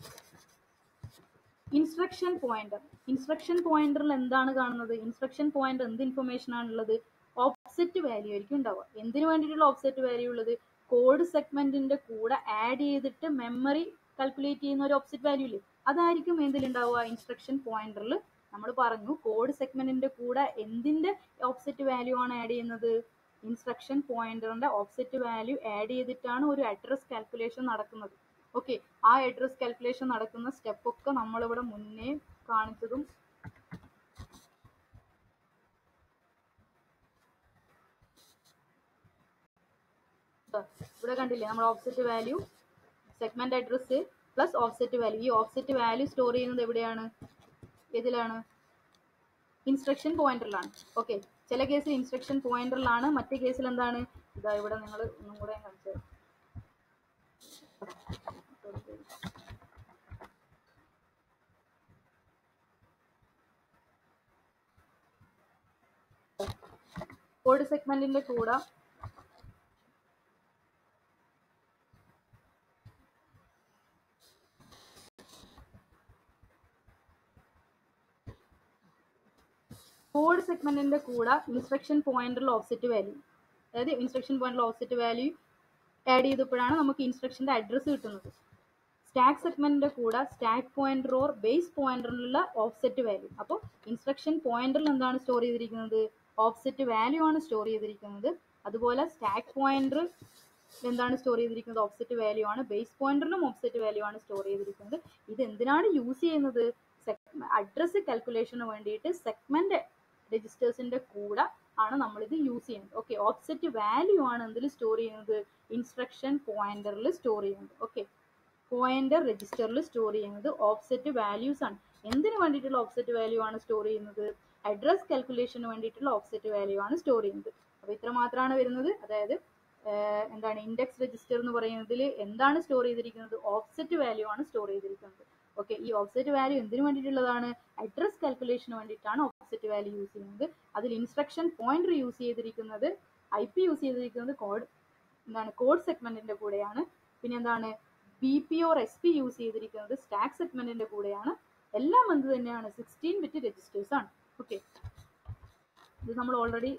ഇൻസ്ട്രക്ഷൻ പോയിന്റർ ഇൻസ്ട്രക്ഷൻ പോയിന്ററിൽ എന്താണ് കാണുന്നത് ഇൻസ്ട്രക്ഷൻ പോയിന്റർ എന്ത് ഇൻഫർമേഷൻ ആണുള്ളത് ഓഫ്സെറ്റ് വാല്യൂ ആയിരിക്കും ഉണ്ടാവുക എന്തിനു വേണ്ടിയിട്ടുള്ള ഓഫ്സെറ്റ് വാല്യൂ ഉള്ളത് കോഡ് സെഗ്മെന്റിന്റെ കൂടെ ആഡ് ചെയ്തിട്ട് മെമ്മറി കാൽക്കുലേറ്റ് ചെയ്യുന്ന ഒരു ഓഫ്സെറ്റ് വാല്യൂ ഇല്ലേ അതായിരിക്കും എന്തിലുണ്ടാവുക ഇൻസ്ട്രക്ഷൻ പോയിന്ററിൽ നമ്മൾ പറഞ്ഞു കോഡ് സെഗ്മെന്റിന്റെ കൂടെ എന്തിന്റെ ഓഫ്സെറ്റ് വാല്യൂ ആണ് ആഡ് ചെയ്യുന്നത് ഇൻസ്ട്രക്ഷൻ പോയിന്ററിന്റെ ഓഫ്സെറ്റ് വാല്യൂ ആഡ് ചെയ്തിട്ടാണ് ഒരു അഡ്രസ് കാൽക്കുലേഷൻ നടക്കുന്നത് ഓക്കെ ആ അഡ്രസ് കാൽക്കുലേഷൻ നടക്കുന്ന സ്റ്റെപ്പ് ഒക്കെ നമ്മളിവിടെ മുന്നേ കാണിച്ചതും ഇവിടെ കണ്ടില്ലേ നമ്മൾ offset value segment address plus offset value ഈ ഓഫ്സെറ്റ് വാല്യൂ സ്റ്റോർ ചെയ്യുന്നത് എവിടെയാണ് ഇതിലാണ് ഇൻസ്ട്രക്ഷൻ പോയിന്ററിലാണ് ഓക്കെ ചില കേസിൽ ഇൻസ്ട്രക്ഷൻ പോയിന്ററിലാണ് മറ്റേ കേസിൽ എന്താണ് ഇതാ ഇവിടെ നിങ്ങൾ ഒന്നും കൂടെ ഞാൻ കാണിച്ചത് കോഡ് സെഗ്മെന്റിന്റെ കൂടെ കോഡ് സെഗ്മെന്റിന്റെ കൂടെ ഇൻസ്ട്രക്ഷൻ പോയിന്റിൽ ഓഫ്സെറ്റ് വാല്യൂ അതായത് ഇൻസ്ട്രക്ഷൻ പോയിന്റിൽ ഓഫ്സെറ്റ് വാല്യൂ ആഡ് ചെയ്തപ്പോഴാണ് നമുക്ക് ഇൻസ്ട്രക്ഷന്റെ അഡ്രസ്സ് കിട്ടുന്നത് സ്റ്റാക്ക് സെഗ്മെന്റിന്റെ കൂടെ സ്റ്റാക്ക് പോയിന്റർ ഓർ ബേസ് പോയിന്ററിലുള്ള ഓഫ്സെറ്റ് വാല്യൂ അപ്പോൾ ഇൻസ്ട്രക്ഷൻ പോയിന്ററിൽ എന്താണ് സ്റ്റോർ ചെയ്തിരിക്കുന്നത് ഓഫ്സെറ്റ് വാല്യൂ ആണ് സ്റ്റോർ ചെയ്തിരിക്കുന്നത് അതുപോലെ സ്റ്റാക്ക് പോയിന്റർ എന്താണ് സ്റ്റോർ ചെയ്തിരിക്കുന്നത് ഓഫ്സെറ്റ് വാല്യൂ ആണ് ബേസ് പോയിന്ററിലും ഓഫ്സെറ്റ് വാല്യൂ ആണ് സ്റ്റോർ ചെയ്തിരിക്കുന്നത് ഇത് എന്തിനാണ് യൂസ് ചെയ്യുന്നത് അഡ്രസ് കാൽക്കുലേഷന് വേണ്ടിയിട്ട് സെഗ്മെന്റ് രജിസ്റ്റേഴ്സിന്റെ കൂടെ ആണ് നമ്മൾ ഇത് യൂസ് ചെയ്യുന്നത് ഓക്കെ ഓഫ്സെറ്റ് വാല്യൂ ആണ് എന്തിൽ സ്റ്റോർ ചെയ്യുന്നത് ഇൻസ്ട്രക്ഷൻ പോയിന്ററിൽ സ്റ്റോർ ചെയ്യുന്നത് ഓക്കെ പോയിന്റർ രജിസ്റ്ററിൽ സ്റ്റോർ ചെയ്യുന്നത് ഓഫ്സെറ്റ് വാല്യൂസ് ആണ് എന്തിനു വേണ്ടിയിട്ടുള്ള ഓഫ്സെറ്റ് വാല്യൂ ആണ് സ്റ്റോർ ചെയ്യുന്നത് അഡ്രസ് കാൽക്കുലേഷന് വേണ്ടിയിട്ടുള്ള ഓഫ്സെറ്റ് വാല്യൂ ആണ് സ്റ്റോർ ചെയ്യുന്നത് അപ്പോൾ ഇത്ര മാത്രമാണ് വരുന്നത് അതായത് ഏഹ് എന്താണ് ഇൻഡെക്സ് രജിസ്റ്റർ എന്ന് പറയുന്നതിൽ എന്താണ് സ്റ്റോർ ചെയ്തിരിക്കുന്നത് ഓഫ്സെറ്റ് വാല്യൂ ആണ് സ്റ്റോർ ചെയ്തിരിക്കുന്നത് ഓക്കെ ഈ ഓഫ്സെറ്റ് വാല്യൂ എന്തിനു വേണ്ടിയിട്ടുള്ളതാണ് അഡ്രസ് കാൽക്കുലേഷന് വേണ്ടിയിട്ടാണ് ഓഫ്സെറ്റ് വാല്യൂ യൂസ് ചെയ്യുന്നത് അതിൽ ഇൻസ്ട്രക്ഷൻ പോയിന്റർ യൂസ് ചെയ്തിരിക്കുന്നത് ഐ പി യൂസ് ചെയ്തിരിക്കുന്നത് കോഡ് എന്താണ് കോഡ് സെഗ്മെന്റിന്റെ കൂടെയാണ് പിന്നെ എന്താണ് B P or S P use ചെയ്തിരിക്കുന്നത് സ്റ്റാക്ക് സെഗ്മെന്റിന്റെ കൂടെയാണ് എല്ലാം എന്ത് തന്നെയാണ് സിക്സ്റ്റീൻ ബിറ്റ് രജിസ്റ്റേഴ്സ് ആണ് ഓക്കെ ഇത് നമ്മൾ ഓൾറെഡി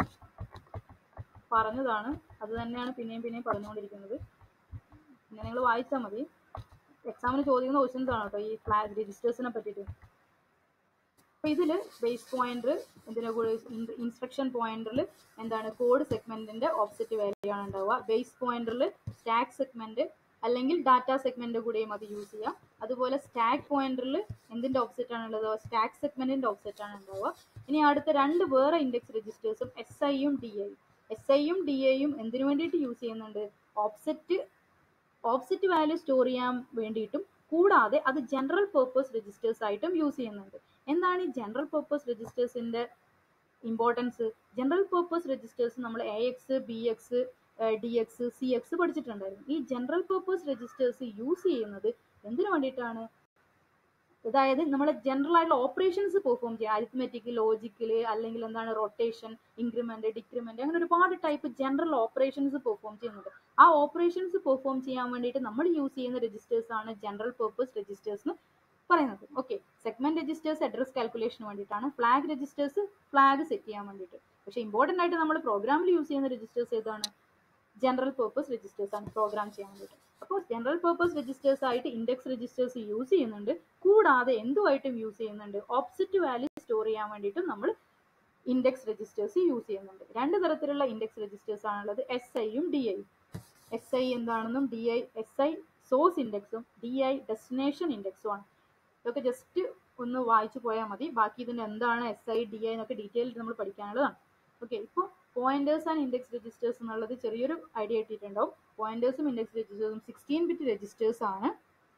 പറഞ്ഞതാണ് അത് തന്നെയാണ് പിന്നെയും പിന്നെയും പറഞ്ഞുകൊണ്ടിരിക്കുന്നത് പിന്നെ നിങ്ങൾ വായിച്ചാൽ മതി എക്സാമിന് ചോദിക്കുന്ന ക്വസ്റ്റ്യൻസ് ആണ് കേട്ടോ ഈ ഫ്ലാഗ് രജിസ്റ്റേഴ്സിനെ പറ്റിയിട്ട് അപ്പോൾ ഇതിൽ ബേസ് പോയിന്റർ ഇതിനെ കൂടെ ഇൻസ്ട്രക്ഷൻ പോയിന്ററിൽ എന്താണ് കോഡ് സെഗ്മെന്റിന്റെ ഓഫ്സെറ്റ് വാല്യൂ ആണ് ഉണ്ടാവുക ബേസ് പോയിന്ററിൽ സ്റ്റാക്ക് സെഗ്മെന്റ് അല്ലെങ്കിൽ ഡാറ്റ സെഗ്മെന്റ് കൂടെയും അത് യൂസ് ചെയ്യാം അതുപോലെ സ്റ്റാക്ക് പോയിന്ററിൽ എന്തിന്റെ ഓഫ്സെറ്റ് ആണ് ഉള്ളത് സ്റ്റാക്ക് സെഗ്മെന്റിന്റെ ഓഫ്സെറ്റ് ആണ് ഉണ്ടാവുക ഇനി അടുത്ത രണ്ട് വേറെ ഇൻഡെക്സ് രജിസ്റ്റേഴ്സും എസ് ഐയും ഡി ഐയും എസ് ഐയും ഡി ഐയും എന്തിനു വേണ്ടിയിട്ട് യൂസ് ചെയ്യുന്നുണ്ട് ഓഫ്സെറ്റ് ഓഫ്സെറ്റ് വാല്യൂ സ്റ്റോർ ചെയ്യാൻ വേണ്ടിയിട്ടും കൂടാതെ അത് ജനറൽ പേർപ്പസ് രജിസ്റ്റേഴ്സ് ആയിട്ടും യൂസ് ചെയ്യുന്നുണ്ട് എന്താണ് ഈ ജനറൽ പേർപ്പസ് രജിസ്റ്റേഴ്സിന്റെ ഇമ്പോർട്ടൻസ് ജനറൽ പേർപ്പസ് രജിസ്റ്റേഴ്സ് നമ്മൾ A X B X D X C X പഠിച്ചിട്ടുണ്ടായിരുന്നു ഈ ജനറൽ പേർപ്പസ് രജിസ്റ്റേഴ്സ് യൂസ് ചെയ്യുന്നത് എന്തിനു വേണ്ടിയിട്ടാണ് അതായത് നമ്മളെ ജനറൽ ആയിട്ടുള്ള ഓപ്പറേഷൻസ് പെർഫോം ചെയ്യാം അരിത്മെറ്റിക് ലോജിക്കല് അല്ലെങ്കിൽ എന്താണ് റൊട്ടേഷൻ ഇൻക്രിമെന്റ് ഡിക്രിമെന്റ് അങ്ങനെ ഒരുപാട് ടൈപ്പ് ജനറൽ ഓപ്പറേഷൻസ് പെർഫോം ചെയ്യുന്നുണ്ട് ആ ഓപ്പറേഷൻസ് പെർഫോം ചെയ്യാൻ വേണ്ടിയിട്ട് നമ്മൾ യൂസ് ചെയ്യുന്ന രജിസ്റ്റേഴ്സ് ആണ് ജനറൽ പേർപ്പസ് രജിസ്റ്റേഴ്സ് എന്ന് പറയുന്നത് ഓക്കെ സെഗ്മെന്റ് രജിസ്റ്റേഴ്സ് അഡ്രസ് കാൽക്കുലേഷന് വേണ്ടിയിട്ടാണ് ഫ്ലാഗ് രജിസ്റ്റേഴ്സ് ഫ്ലാഗ് സെറ്റ് ചെയ്യാൻ വേണ്ടിയിട്ട് പക്ഷേ ഇമ്പോർട്ടൻ്റ് ആയിട്ട് നമ്മൾ പ്രോഗ്രാമിൽ യൂസ് ചെയ്യുന്ന രജിസ്റ്റേഴ്സ് ഏതാണ് ജനറൽ പേർപ്പസ് രജിസ്റ്റേഴ്സ് ആണ് പ്രോഗ്രാം ചെയ്യാൻ വേണ്ടിയിട്ട് അപ്പോൾ ജനറൽ പേർപ്പസ് രജിസ്റ്റേഴ്സ് ആയിട്ട് ഇൻഡെക്സ് രജിസ്റ്റേഴ്സ് യൂസ് ചെയ്യുന്നുണ്ട് കൂടാതെ എന്തുമായിട്ടും യൂസ് ചെയ്യുന്നുണ്ട് ഓപ്സെറ്റ് വാല്യൂ സ്റ്റോർ ചെയ്യാൻ വേണ്ടിയിട്ടും നമ്മൾ ഇൻഡെക്സ് രജിസ്റ്റേഴ്സ് യൂസ് ചെയ്യുന്നുണ്ട് രണ്ട് തരത്തിലുള്ള ഇൻഡെക്സ് രജിസ്റ്റേഴ്സ് ആണുള്ളത് എസ് ഐയും ഡി ഐയും എസ് ഐ എന്താണെന്നും D I S I source ഇൻഡെക്സും ഡി ഐ ഡെസ്റ്റിനേഷൻ ഇൻഡെക്സും ആണ് ഇതൊക്കെ ജസ്റ്റ് ഒന്ന് വായിച്ചു പോയാൽ മതി ബാക്കി ഇതിൻ്റെ എന്താണ് എസ് ഐ ഡി ഐ എന്നൊക്കെ ഡീറ്റെയിൽ നമ്മൾ പഠിക്കാനുള്ളതാണ് ഓക്കെ ഇപ്പോൾ പോയിന്റേഴ്സ് ആൻഡ് ഇൻഡെക്സ് രജിസ്റ്റേഴ്സ് എന്നുള്ളത് ചെറിയൊരു ഐഡിയ കിട്ടിയിട്ടുണ്ടാവും പോയിന്റേഴ്സും ഇൻഡെക്സ് രജിസ്റ്റേഴ്സും സിക്സ്റ്റീൻ ബിറ്റ് രജിസ്റ്റേഴ്സ് ആണ്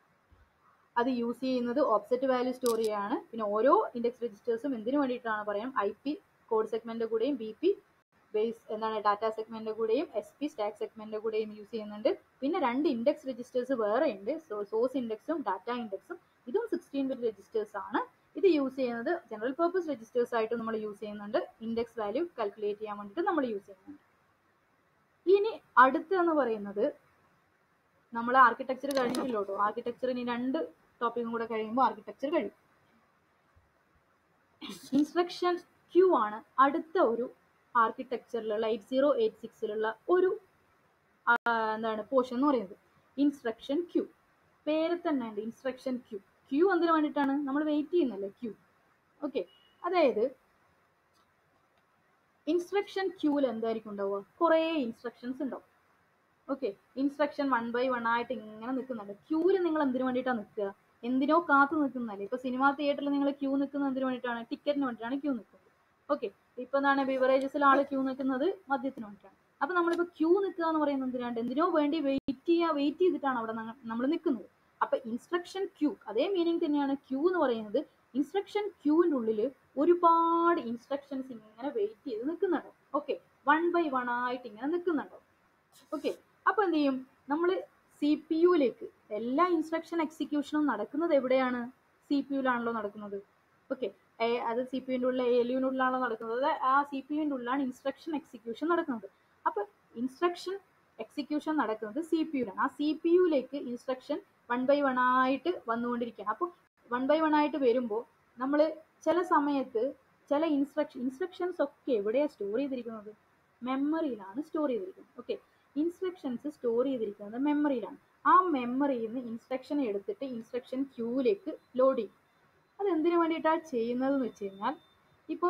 അത് യൂസ് ചെയ്യുന്നത് ഓപ്സെറ്റ് വാല്യൂ സ്റ്റോർ ചെയ്യാണ് പിന്നെ ഓരോ ഇൻഡെക്സ് രജിസ്റ്റേഴ്സും എന്തിനു വേണ്ടിയിട്ടാണ് പറയാം ഐ പി കോഡ് സെഗ്മെന്റ് കൂടെയും ബി പി ബേസ് എന്താണ് ഡാറ്റ സെഗ്മെന്റ് കൂടെയും എസ് പി സ്റ്റാക്ക് സെഗ്മെന്റ് കൂടെയും യൂസ് ചെയ്യുന്നുണ്ട് പിന്നെ രണ്ട് ഇൻഡെക്സ് രജിസ്റ്റേഴ്സ് വേറെ ഉണ്ട് സോഴ്സ് ഇൻഡെക്സും ഡാറ്റ ഇൻഡെക്സും ഇതും സിക്സ്റ്റീൻ ബിറ്റ് രജിസ്റ്റേഴ്സ് ആണ് ഇത് യൂസ് ചെയ്യുന്നത് ജനറൽ പർപ്പസ് രജിസ്റ്റേഴ്സ് ആയിട്ട് നമ്മൾ യൂസ് ചെയ്യുന്നുണ്ട് ഇൻഡെക്സ് വാല്യൂ കാൽക്കുലേറ്റ് ചെയ്യാൻ വേണ്ടിയിട്ട് നമ്മൾ യൂസ് ചെയ്യുന്നുണ്ട് ഇനി അടുത്തെന്ന് പറയുന്നത് നമ്മൾ ആർക്കിടെക്ചർ കഴിഞ്ഞിട്ടില്ല കേട്ടോ ആർക്കിടെക്ചർ ഇനി രണ്ട് ടോപ്പിക്കും കൂടെ കഴിയുമ്പോൾ ആർക്കിടെക്ചർ കഴിയും ഇൻസ്ട്രക്ഷൻ ക്യൂ ആണ് അടുത്ത ഒരു ആർക്കിടെക്ചറിലുള്ള എയ്റ്റ് സീറോ എയ്റ്റ് സിക്സിലുള്ള ഒരു ആ, എന്താണ് പോർഷൻ എന്ന് പറയുന്നത് ഇൻസ്ട്രക്ഷൻ ക്യൂ പേര് തന്നെ ഉണ്ട് ഇൻസ്ട്രക്ഷൻ ക്യൂ ക്യൂ എന്തിനു വേണ്ടിയിട്ടാണ് നമ്മൾ വെയിറ്റ് ചെയ്യുന്നല്ലേ ക്യൂ ഓക്കെ അതായത് ഇൻസ്ട്രക്ഷൻ ക്യൂവിൽ എന്തായിരിക്കും ഉണ്ടാവുക കുറേ ഇൻസ്ട്രക്ഷൻസ് ഉണ്ടാവും okay instruction one by one ആയിട്ട് ഇങ്ങനെ നിൽക്കുന്നുണ്ട് ക്യൂവിൽ നിങ്ങൾ എന്തിനു വേണ്ടിയിട്ടാണ് നിൽക്കുക എന്തിനോ കാത്തു നിൽക്കുന്നതല്ലേ ഇപ്പൊ സിനിമാ തിയേറ്ററിൽ നിങ്ങൾ ക്യൂ നിൽക്കുന്നത് എന്തിനു വേണ്ടിയിട്ടാണ് ടിക്കറ്റിന് വേണ്ടിയിട്ടാണ് ക്യൂ നിൽക്കുന്നത് ഓക്കെ ഇപ്പൊ എന്താണ് ബിവറേജസിൽ ആൾ ക്യൂ നിൽക്കുന്നത് മദ്യത്തിന് വേണ്ടിയിട്ടാണ് അപ്പൊ നമ്മളിപ്പോ ക്യൂ നിൽക്കുക എന്ന് പറയുന്നത് എന്തിനാണ് എന്തിനോ വേണ്ടി വെയിറ്റ് ചെയ്യാ വെയിറ്റ് ചെയ്തിട്ടാണ് അവിടെ നമ്മൾ നിൽക്കുന്നത് അപ്പൊ ഇൻസ്ട്രക്ഷൻ ക്യൂ അതേ മീനിങ് തന്നെയാണ് ക്യൂ എന്ന് പറയുന്നത് ഇൻസ്ട്രക്ഷൻ ക്യൂവിന്റെ ഉള്ളിൽ ഒരുപാട് ഇൻസ്ട്രക്ഷൻസ് ഇങ്ങനെ വെയിറ്റ് ചെയ്ത് നിൽക്കുന്നുണ്ടോ ഓക്കെ വൺ ബൈ വൺ ആയിട്ട് ഇങ്ങനെ നിൽക്കുന്നുണ്ടോ ഓക്കെ അപ്പൊ എന്ത് ചെയ്യും നമ്മൾ സി പി യുയിലേക്ക് എല്ലാ ഇൻസ്ട്രക്ഷൻ എക്സിക്യൂഷനും നടക്കുന്നത് എവിടെയാണ് സി പി യുയിലാണല്ലോ നടക്കുന്നത് ഓക്കെ എ അത് സി പി യുവിൻ്റെ ഉള്ളിൽ എ എൽ യുവിൻ്റെ ഉള്ളിലാണോ നടക്കുന്നത് ആ സി പി യുവിൻ്റെ ഉള്ളിലാണ് ഇൻസ്ട്രക്ഷൻ എക്സിക്യൂഷൻ നടക്കുന്നത് അപ്പോൾ ഇൻസ്ട്രക്ഷൻ എക്സിക്യൂഷൻ നടക്കുന്നത് സി പി യുലാണ് ആ സി പി യുയിലേക്ക് ഇൻസ്ട്രക്ഷൻ വൺ ബൈ വൺ ആയിട്ട് വന്നുകൊണ്ടിരിക്കുകയാണ് അപ്പോൾ വൺ ബൈ വൺ ആയിട്ട് വരുമ്പോൾ നമ്മൾ ചില സമയത്ത് ചില ഇൻസ്ട്രക്ഷൻ ഇൻസ്ട്രക്ഷൻസ് ഒക്കെ എവിടെയാണ് സ്റ്റോർ ചെയ്തിരിക്കുന്നത് മെമ്മറിയിലാണ് സ്റ്റോർ ചെയ്തിരിക്കുന്നത് ഓക്കെ ഇൻസ്ട്രക്ഷൻസ് സ്റ്റോർ ചെയ്തിരിക്കുന്നത് മെമ്മറിയിലാണ് ആ മെമ്മറിയിൽ നിന്ന് ഇൻസ്ട്രക്ഷൻ എടുത്തിട്ട് ഇൻസ്ട്രക്ഷൻ ക്യൂവിലേക്ക് ലോഡ് ചെയ്യും അത് എന്തിനു വേണ്ടിയിട്ടാണ് ചെയ്യുന്നതെന്ന് വെച്ച് കഴിഞ്ഞാൽ ഇപ്പോൾ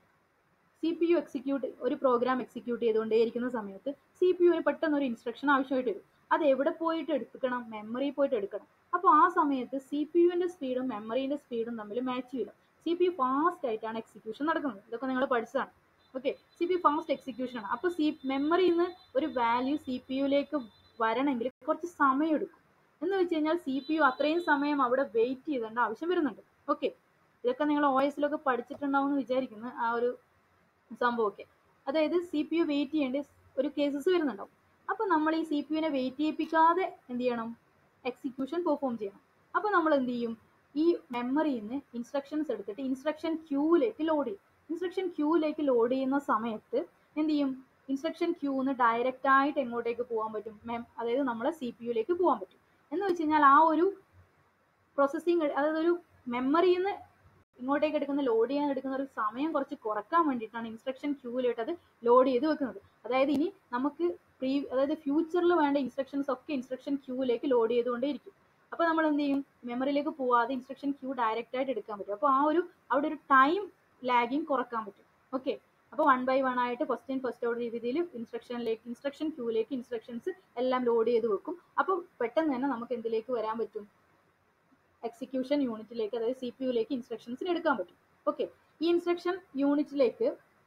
സി പി യു എക്സിക്യൂട്ട് ഒരു പ്രോഗ്രാം എക്സിക്യൂട്ട് ചെയ്തുകൊണ്ടേയിരിക്കുന്ന സമയത്ത് സി പി യുവിന് പെട്ടെന്ന് ഒരു ഇൻസ്ട്രക്ഷൻ ആവശ്യമായിട്ട് വരും അത് എവിടെ പോയിട്ട് എടുക്കണം മെമ്മറിയിൽ പോയിട്ട് എടുക്കണം അപ്പോൾ ആ സമയത്ത് സി പി യുവിൻ്റെ സ്പീഡും മെമ്മറീൻ്റെ സ്പീഡും തമ്മിൽ മാച്ച് ചെയ്യില്ല സി പി യു ഫാസ്റ്റ് ആയിട്ടാണ് എക്സിക്യൂഷൻ നടക്കുന്നത് ഇതൊക്കെ നിങ്ങൾ പഠിച്ചതാണ് okay C P U fast execution ആണ് അപ്പോൾ സി മെമ്മറിയിൽ നിന്ന് ഒരു വാല്യൂ സി പി യുയിലേക്ക് വരണമെങ്കിൽ കുറച്ച് സമയം എടുക്കും എന്ന് വെച്ച് കഴിഞ്ഞാൽ സി പി യു അത്രയും സമയം അവിടെ വെയിറ്റ് ചെയ്തേണ്ട ആവശ്യം വരുന്നുണ്ട് ഓക്കെ ഇതൊക്കെ നിങ്ങൾ ഒ എസിലൊക്കെ പഠിച്ചിട്ടുണ്ടാവും എന്ന് വിചാരിക്കുന്നു ആ ഒരു സംഭവമൊക്കെ അതായത് സി പി യു വെയിറ്റ് ചെയ്യേണ്ട ഒരു കേസസ് വരുന്നുണ്ടാവും അപ്പോൾ നമ്മൾ ഈ സി പി യുവിനെ വെയിറ്റ് ചെയ്യിപ്പിക്കാതെ എന്ത് ചെയ്യണം എക്സിക്യൂഷൻ പെർഫോം ചെയ്യണം അപ്പോൾ നമ്മൾ എന്ത് ചെയ്യും ഈ മെമ്മറിയിൽ നിന്ന് ഇൻസ്ട്രക്ഷൻസ് എടുത്തിട്ട് ഇൻസ്ട്രക്ഷൻ ക്യൂവിലേക്ക് ലോഡ് ചെയ്യും ഇൻസ്ട്രക്ഷൻ ക്യൂവിലേക്ക് ലോഡ് ചെയ്യുന്ന സമയത്ത് എന്ത് ചെയ്യും ഇൻസ്ട്രക്ഷൻ ക്യൂന്ന് ഡയറക്റ്റ് ആയിട്ട് എങ്ങോട്ടേക്ക് പോകാൻ പറ്റും മെം അതായത് നമ്മളെ സി പി യുയിലേക്ക് പോകാൻ പറ്റും എന്ന് വെച്ച് കഴിഞ്ഞാൽ ആ ഒരു പ്രോസസ്സിങ് അതായത് ഒരു മെമ്മറിയിൽ നിന്ന് ഇങ്ങോട്ടേക്ക് എടുക്കുന്ന ലോഡ് ചെയ്യാൻ എടുക്കുന്ന ഒരു സമയം കുറച്ച് കുറക്കാൻ വേണ്ടിയിട്ടാണ് ഇൻസ്ട്രക്ഷൻ ക്യൂവിലോട്ട് അത് ലോഡ് ചെയ്ത് വെക്കുന്നത് അതായത് ഇനി നമുക്ക് പ്രീ അതായത് ഫ്യൂച്ചറിൽ വേണ്ട ഇൻസ്ട്രക്ഷൻസ് ഒക്കെ ഇൻസ്ട്രക്ഷൻ ക്യൂവിലേക്ക് ലോഡ് ചെയ്തുകൊണ്ടേയിരിക്കും അപ്പോൾ നമ്മൾ എന്ത് ചെയ്യും മെമ്മറിയിലേക്ക് പോവാതെ ഇൻസ്ട്രക്ഷൻ ക്യൂ ഡയറക്റ്റ് ആയിട്ട് എടുക്കാൻ പറ്റും അപ്പോൾ ആ ഒരു അവിടെ ഒരു ടൈം ലാഗിങ് കുറക്കാൻ പറ്റും ഓക്കെ അപ്പോൾ വൺ ബൈ വൺ ആയിട്ട് ഫസ്റ്റ് ഇൻ ഫസ്റ്റ് ഔട്ട് രീതിയിൽ ഇൻസ്ട്രക്ഷനിലേക്ക് ഇൻസ്ട്രക്ഷൻ ക്യൂവിലേക്ക് ഇൻസ്ട്രക്ഷൻസ് എല്ലാം ലോഡ് ചെയ്ത് വെക്കും അപ്പോൾ പെട്ടെന്ന് തന്നെ നമുക്ക് എന്തിലേക്ക് വരാൻ പറ്റും എക്സിക്യൂഷൻ യൂണിറ്റിലേക്ക് അതായത് സി പി യുയിലേക്ക് ഇൻസ്ട്രക്ഷൻസിന് എടുക്കാൻ പറ്റും ഓക്കെ ഈ ഇൻസ്ട്രക്ഷൻ യൂണിറ്റിലേക്ക്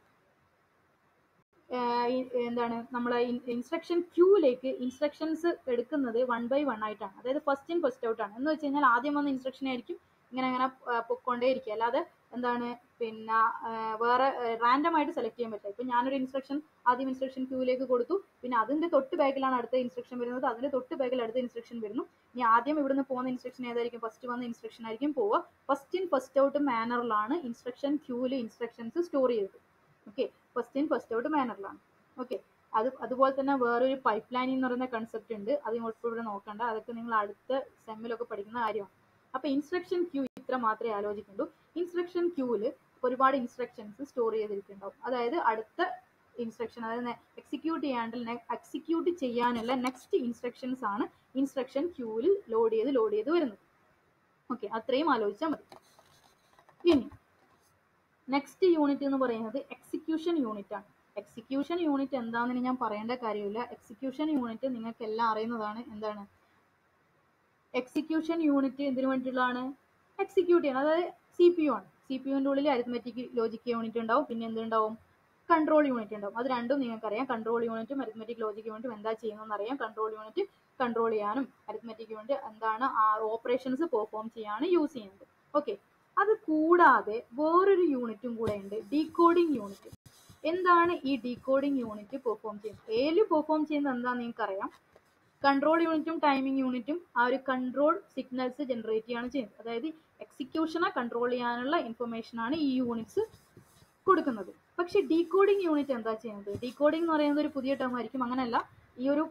എന്താണ് നമ്മളെ ഇൻസ്ട്രക്ഷൻ ക്യൂവിലേക്ക് ഇൻസ്ട്രക്ഷൻസ് എടുക്കുന്നത് വൺ ബൈ വൺ ആയിട്ടാണ് അതായത് ഫസ്റ്റ് ഇൻ ഫസ്റ്റ് ഔട്ട് ആണ് എന്ന് വെച്ച് കഴിഞ്ഞാൽ ആദ്യം വന്ന ഇൻസ്ട്രക്ഷൻ ആയിരിക്കും ഇങ്ങനെ അങ്ങനെ പൊക്കോണ്ടേ ഇരിക്കുക അല്ലാതെ എന്താണ് പിന്നെ വേറെ റാൻഡം ആയിട്ട് സെലക്ട് ചെയ്യാൻ പറ്റില്ല ഇപ്പം ഞാനൊരു ഇൻസ്ട്രക്ഷൻ ആദ്യം ഇൻസ്ട്രക്ഷൻ ക്യൂവിലേക്ക് കൊടുത്തു പിന്നെ അതിൻ്റെ തൊട്ട് ബാക്കിലാണ് അടുത്ത ഇൻസ്ട്രക്ഷൻ വരുന്നത് അതിൻ്റെ തൊട്ട് ബാക്കിൽ അടുത്ത ഇൻസ്ട്രക്ഷൻ വരുന്നു ഇനി ആദ്യം ഇവിടുന്ന് പോകുന്ന ഇൻസ്ട്രക്ഷൻ ഏതായിരിക്കും ഫസ്റ്റ് വന്ന ഇൻസ്ട്രക്ഷൻ ആയിരിക്കും പോവുക ഫസ്റ്റ് ഇൻ ഫസ്റ്റ് ഔട്ട് മാനറിലാണ് ഇൻസ്ട്രക്ഷൻ ക്യൂവിൽ ഇൻസ്ട്രക്ഷൻസ് സ്റ്റോർ ചെയ്തത് okay first in first out മാനറിലാണ് ഓക്കെ അത് അതുപോലെ തന്നെ വേറൊരു പൈപ്പ് ലൈനിങ് എന്ന് പറയുന്ന കൺസെപ്റ്റ് ഉണ്ട് അത് ഇങ്ങോട്ട് ഇവിടെ നോക്കണ്ട അതൊക്കെ നിങ്ങൾ അടുത്ത സെമ്മിലൊക്കെ പഠിക്കുന്ന കാര്യമാണ് അപ്പോൾ ഇൻസ്ട്രക്ഷൻ ക്യൂ ഇത്ര മാത്രമേ ആലോചിക്കുള്ളൂ ഇൻസ്ട്രക്ഷൻ ക്യൂവിൽ ഒരുപാട് ഇൻസ്ട്രക്ഷൻസ് സ്റ്റോർ ചെയ്തിരിക്കുന്നുണ്ടാവും അതായത് അടുത്ത ഇൻസ്ട്രക്ഷൻ അതായത് എക്സിക്യൂട്ട് ചെയ്യാണ്ടിൽ എക്സിക്യൂട്ട് ചെയ്യാനുള്ള നെക്സ്റ്റ് ഇൻസ്ട്രക്ഷൻസ് ആണ് ഇൻസ്ട്രക്ഷൻ ക്യൂവിൽ ലോഡ് ചെയ്ത് ലോഡ് ചെയ്ത് വരുന്നത് ഓക്കെ അത്രയും ആലോചിച്ചാൽ മതി ഇനി നെക്സ്റ്റ് യൂണിറ്റ് എന്ന് പറയുന്നത് എക്സിക്യൂഷൻ യൂണിറ്റ് ആണ് എക്സിക്യൂഷൻ യൂണിറ്റ് എന്താണെന്ന് ഞാൻ പറയേണ്ട കാര്യമില്ല എക്സിക്യൂഷൻ യൂണിറ്റ് നിങ്ങൾക്ക് എല്ലാം അറിയുന്നതാണ് എന്താണ് എക്സിക്യൂഷൻ യൂണിറ്റ് എന്തിനു വേണ്ടിയിട്ടുള്ളതാണ് എക്സിക്യൂട്ട് ചെയ്യണം അതായത് സി പി യു ആണ് സി പി യുവിൻ്റെ ഉള്ളിൽ അരിത്മെറ്റിക് ലോജിക് യൂണിറ്റ് ഉണ്ടാവും പിന്നെ എന്തുണ്ടാവും കൺട്രോൾ യൂണിറ്റ് ഉണ്ടാവും അത് രണ്ടും നിങ്ങൾക്കറിയാം കൺട്രോൾ യൂണിറ്റും അരിത്മെറ്റിക് ലോജിക് യൂണിറ്റും എന്താ ചെയ്യുന്നതെന്ന് അറിയാം കൺട്രോൾ യൂണിറ്റ് കൺട്രോൾ ചെയ്യാനും അരിത്മെറ്റിക് യൂണിറ്റ് എന്താണ് ആ ഓപ്പറേഷൻസ് പെർഫോം ചെയ്യാനും യൂസ് ചെയ്യുന്നത് ഓക്കെ അത് കൂടാതെ വേറൊരു യൂണിറ്റും കൂടെ ഉണ്ട് ഡീകോഡിംഗ് യൂണിറ്റ് എന്താണ് ഈ ഡീകോഡിംഗ് യൂണിറ്റ് പെർഫോം ചെയ്യുന്നത് ഏല് പെർഫോം ചെയ്യുന്നത് എന്താണെന്ന് നിങ്ങൾക്കറിയാം കൺട്രോൾ യൂണിറ്റും ടൈമിംഗ് യൂണിറ്റും ആ ഒരു കൺട്രോൾ സിഗ്നൽസ് ജനറേറ്റ് ചെയ്യാണ് ചെയ്യുന്നത് അതായത് എക്സിക്യൂഷനെ കൺട്രോൾ ചെയ്യാനുള്ള ഇൻഫർമേഷൻ ആണ് ഈ യൂണിറ്റ്സ് കൊടുക്കുന്നത് പക്ഷെ ഡീകോഡിംഗ് യൂണിറ്റ് എന്താ ചെയ്യുന്നത് ഡീകോഡിംഗ് എന്ന് പറയുന്നത് ഒരു പുതിയ ടേം ആയിരിക്കും അങ്ങനെയല്ല ഈ ഒരു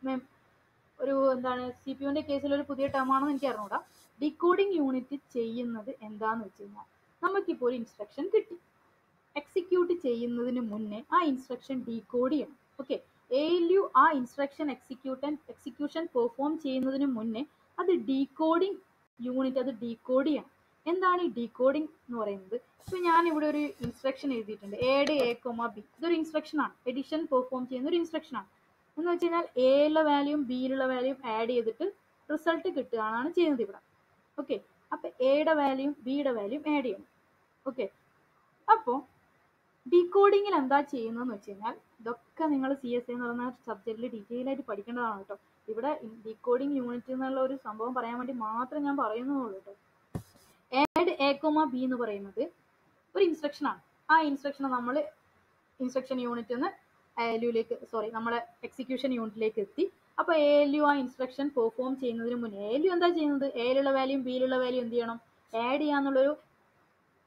ഒരു എന്താണ് സി പി യുവിൻ്റെ കേസിൽ ഒരു പുതിയ ടേം ആണെന്ന് എനിക്ക് അറിഞ്ഞൂടാ ഡീകോഡിംഗ് യൂണിറ്റ് ചെയ്യുന്നത് എന്താന്ന് വെച്ച് കഴിഞ്ഞാൽ നമുക്കിപ്പോൾ ഒരു ഇൻസ്ട്രക്ഷൻ കിട്ടി എക്സിക്യൂട്ട് ചെയ്യുന്നതിന് മുന്നേ ആ ഇൻസ്ട്രക്ഷൻ ഡീകോഡ് ചെയ്യണം ഓക്കെ എ എൽ യു ആ ഇൻസ്ട്രക്ഷൻ എക്സിക്യൂട്ടൻ എക്സിക്യൂഷൻ പെർഫോം ചെയ്യുന്നതിന് മുന്നേ അത് ഡീകോഡിംഗ് യൂണിറ്റ് അത് ഡീകോഡ് ചെയ്യണം എന്താണ് ഈ ഡീകോഡിംഗ് എന്ന് പറയുന്നത് ഇപ്പോൾ ഞാൻ ഇവിടെ ഒരു ഇൻസ്ട്രക്ഷൻ എഴുതിയിട്ടുണ്ട് എയുടെ എ കൊമ ബി ഇതൊരു ഇൻസ്ട്രക്ഷൻ ആണ് എഡിഷൻ പെർഫോം ചെയ്യുന്ന ഒരു ഇൻസ്ട്രക്ഷൻ ആണ് എന്ന് വെച്ച് കഴിഞ്ഞാൽ എയിലുള്ള വാല്യൂം ബിയിലുള്ള വാല്യൂം ആഡ് ചെയ്തിട്ട് റിസൾട്ട് കിട്ടുകയാണ് ചെയ്യുന്നത് ഇവിടെ ഓക്കെ അപ്പോൾ എയുടെ വാല്യൂം ബിയുടെ വാല്യൂം ആഡ് ചെയ്യണം ഓക്കെ അപ്പോൾ ഡീകോഡിങ്ങിൽ എന്താ ചെയ്യുന്നതെന്ന് വെച്ച് കഴിഞ്ഞാൽ ഇതൊക്കെ നിങ്ങൾ സി എസ് എന്ന് പറയുന്ന സബ്ജക്റ്റിൽ ഡീറ്റെയിൽ ആയിട്ട് പഠിക്കേണ്ടതാണ് കേട്ടോ ഇവിടെ ഡീകോഡിംഗ് യൂണിറ്റ് എന്നുള്ള ഒരു സംഭവം പറയാൻ വേണ്ടി മാത്രം ഞാൻ പറയുന്നതുള്ളൂ കേട്ടോ ആഡ് എ കോമ ബി എന്ന് പറയുന്നത് ഒരു ഇൻസ്ട്രക്ഷൻ ആണ് ആ ഇൻസ്ട്രക്ഷൻ നമ്മൾ ഇൻസ്ട്രക്ഷൻ യൂണിറ്റിൽ നിന്ന് എലുവിലേക്ക് സോറി നമ്മളെ എക്സിക്യൂഷൻ യൂണിറ്റിലേക്ക് എത്തി അപ്പോൾ എ എൽ യു ആ ഇൻസ്ട്രക്ഷൻ പെർഫോം ചെയ്യുന്നതിന് മുന്നേ എ എൽ യു എന്താ ചെയ്യുന്നത് എയിലുള്ള വാല്യൂം ബിയിലുള്ള വാല്യൂ എന്ത് ചെയ്യണം ആഡ് ചെയ്യാന്നുള്ളൊരു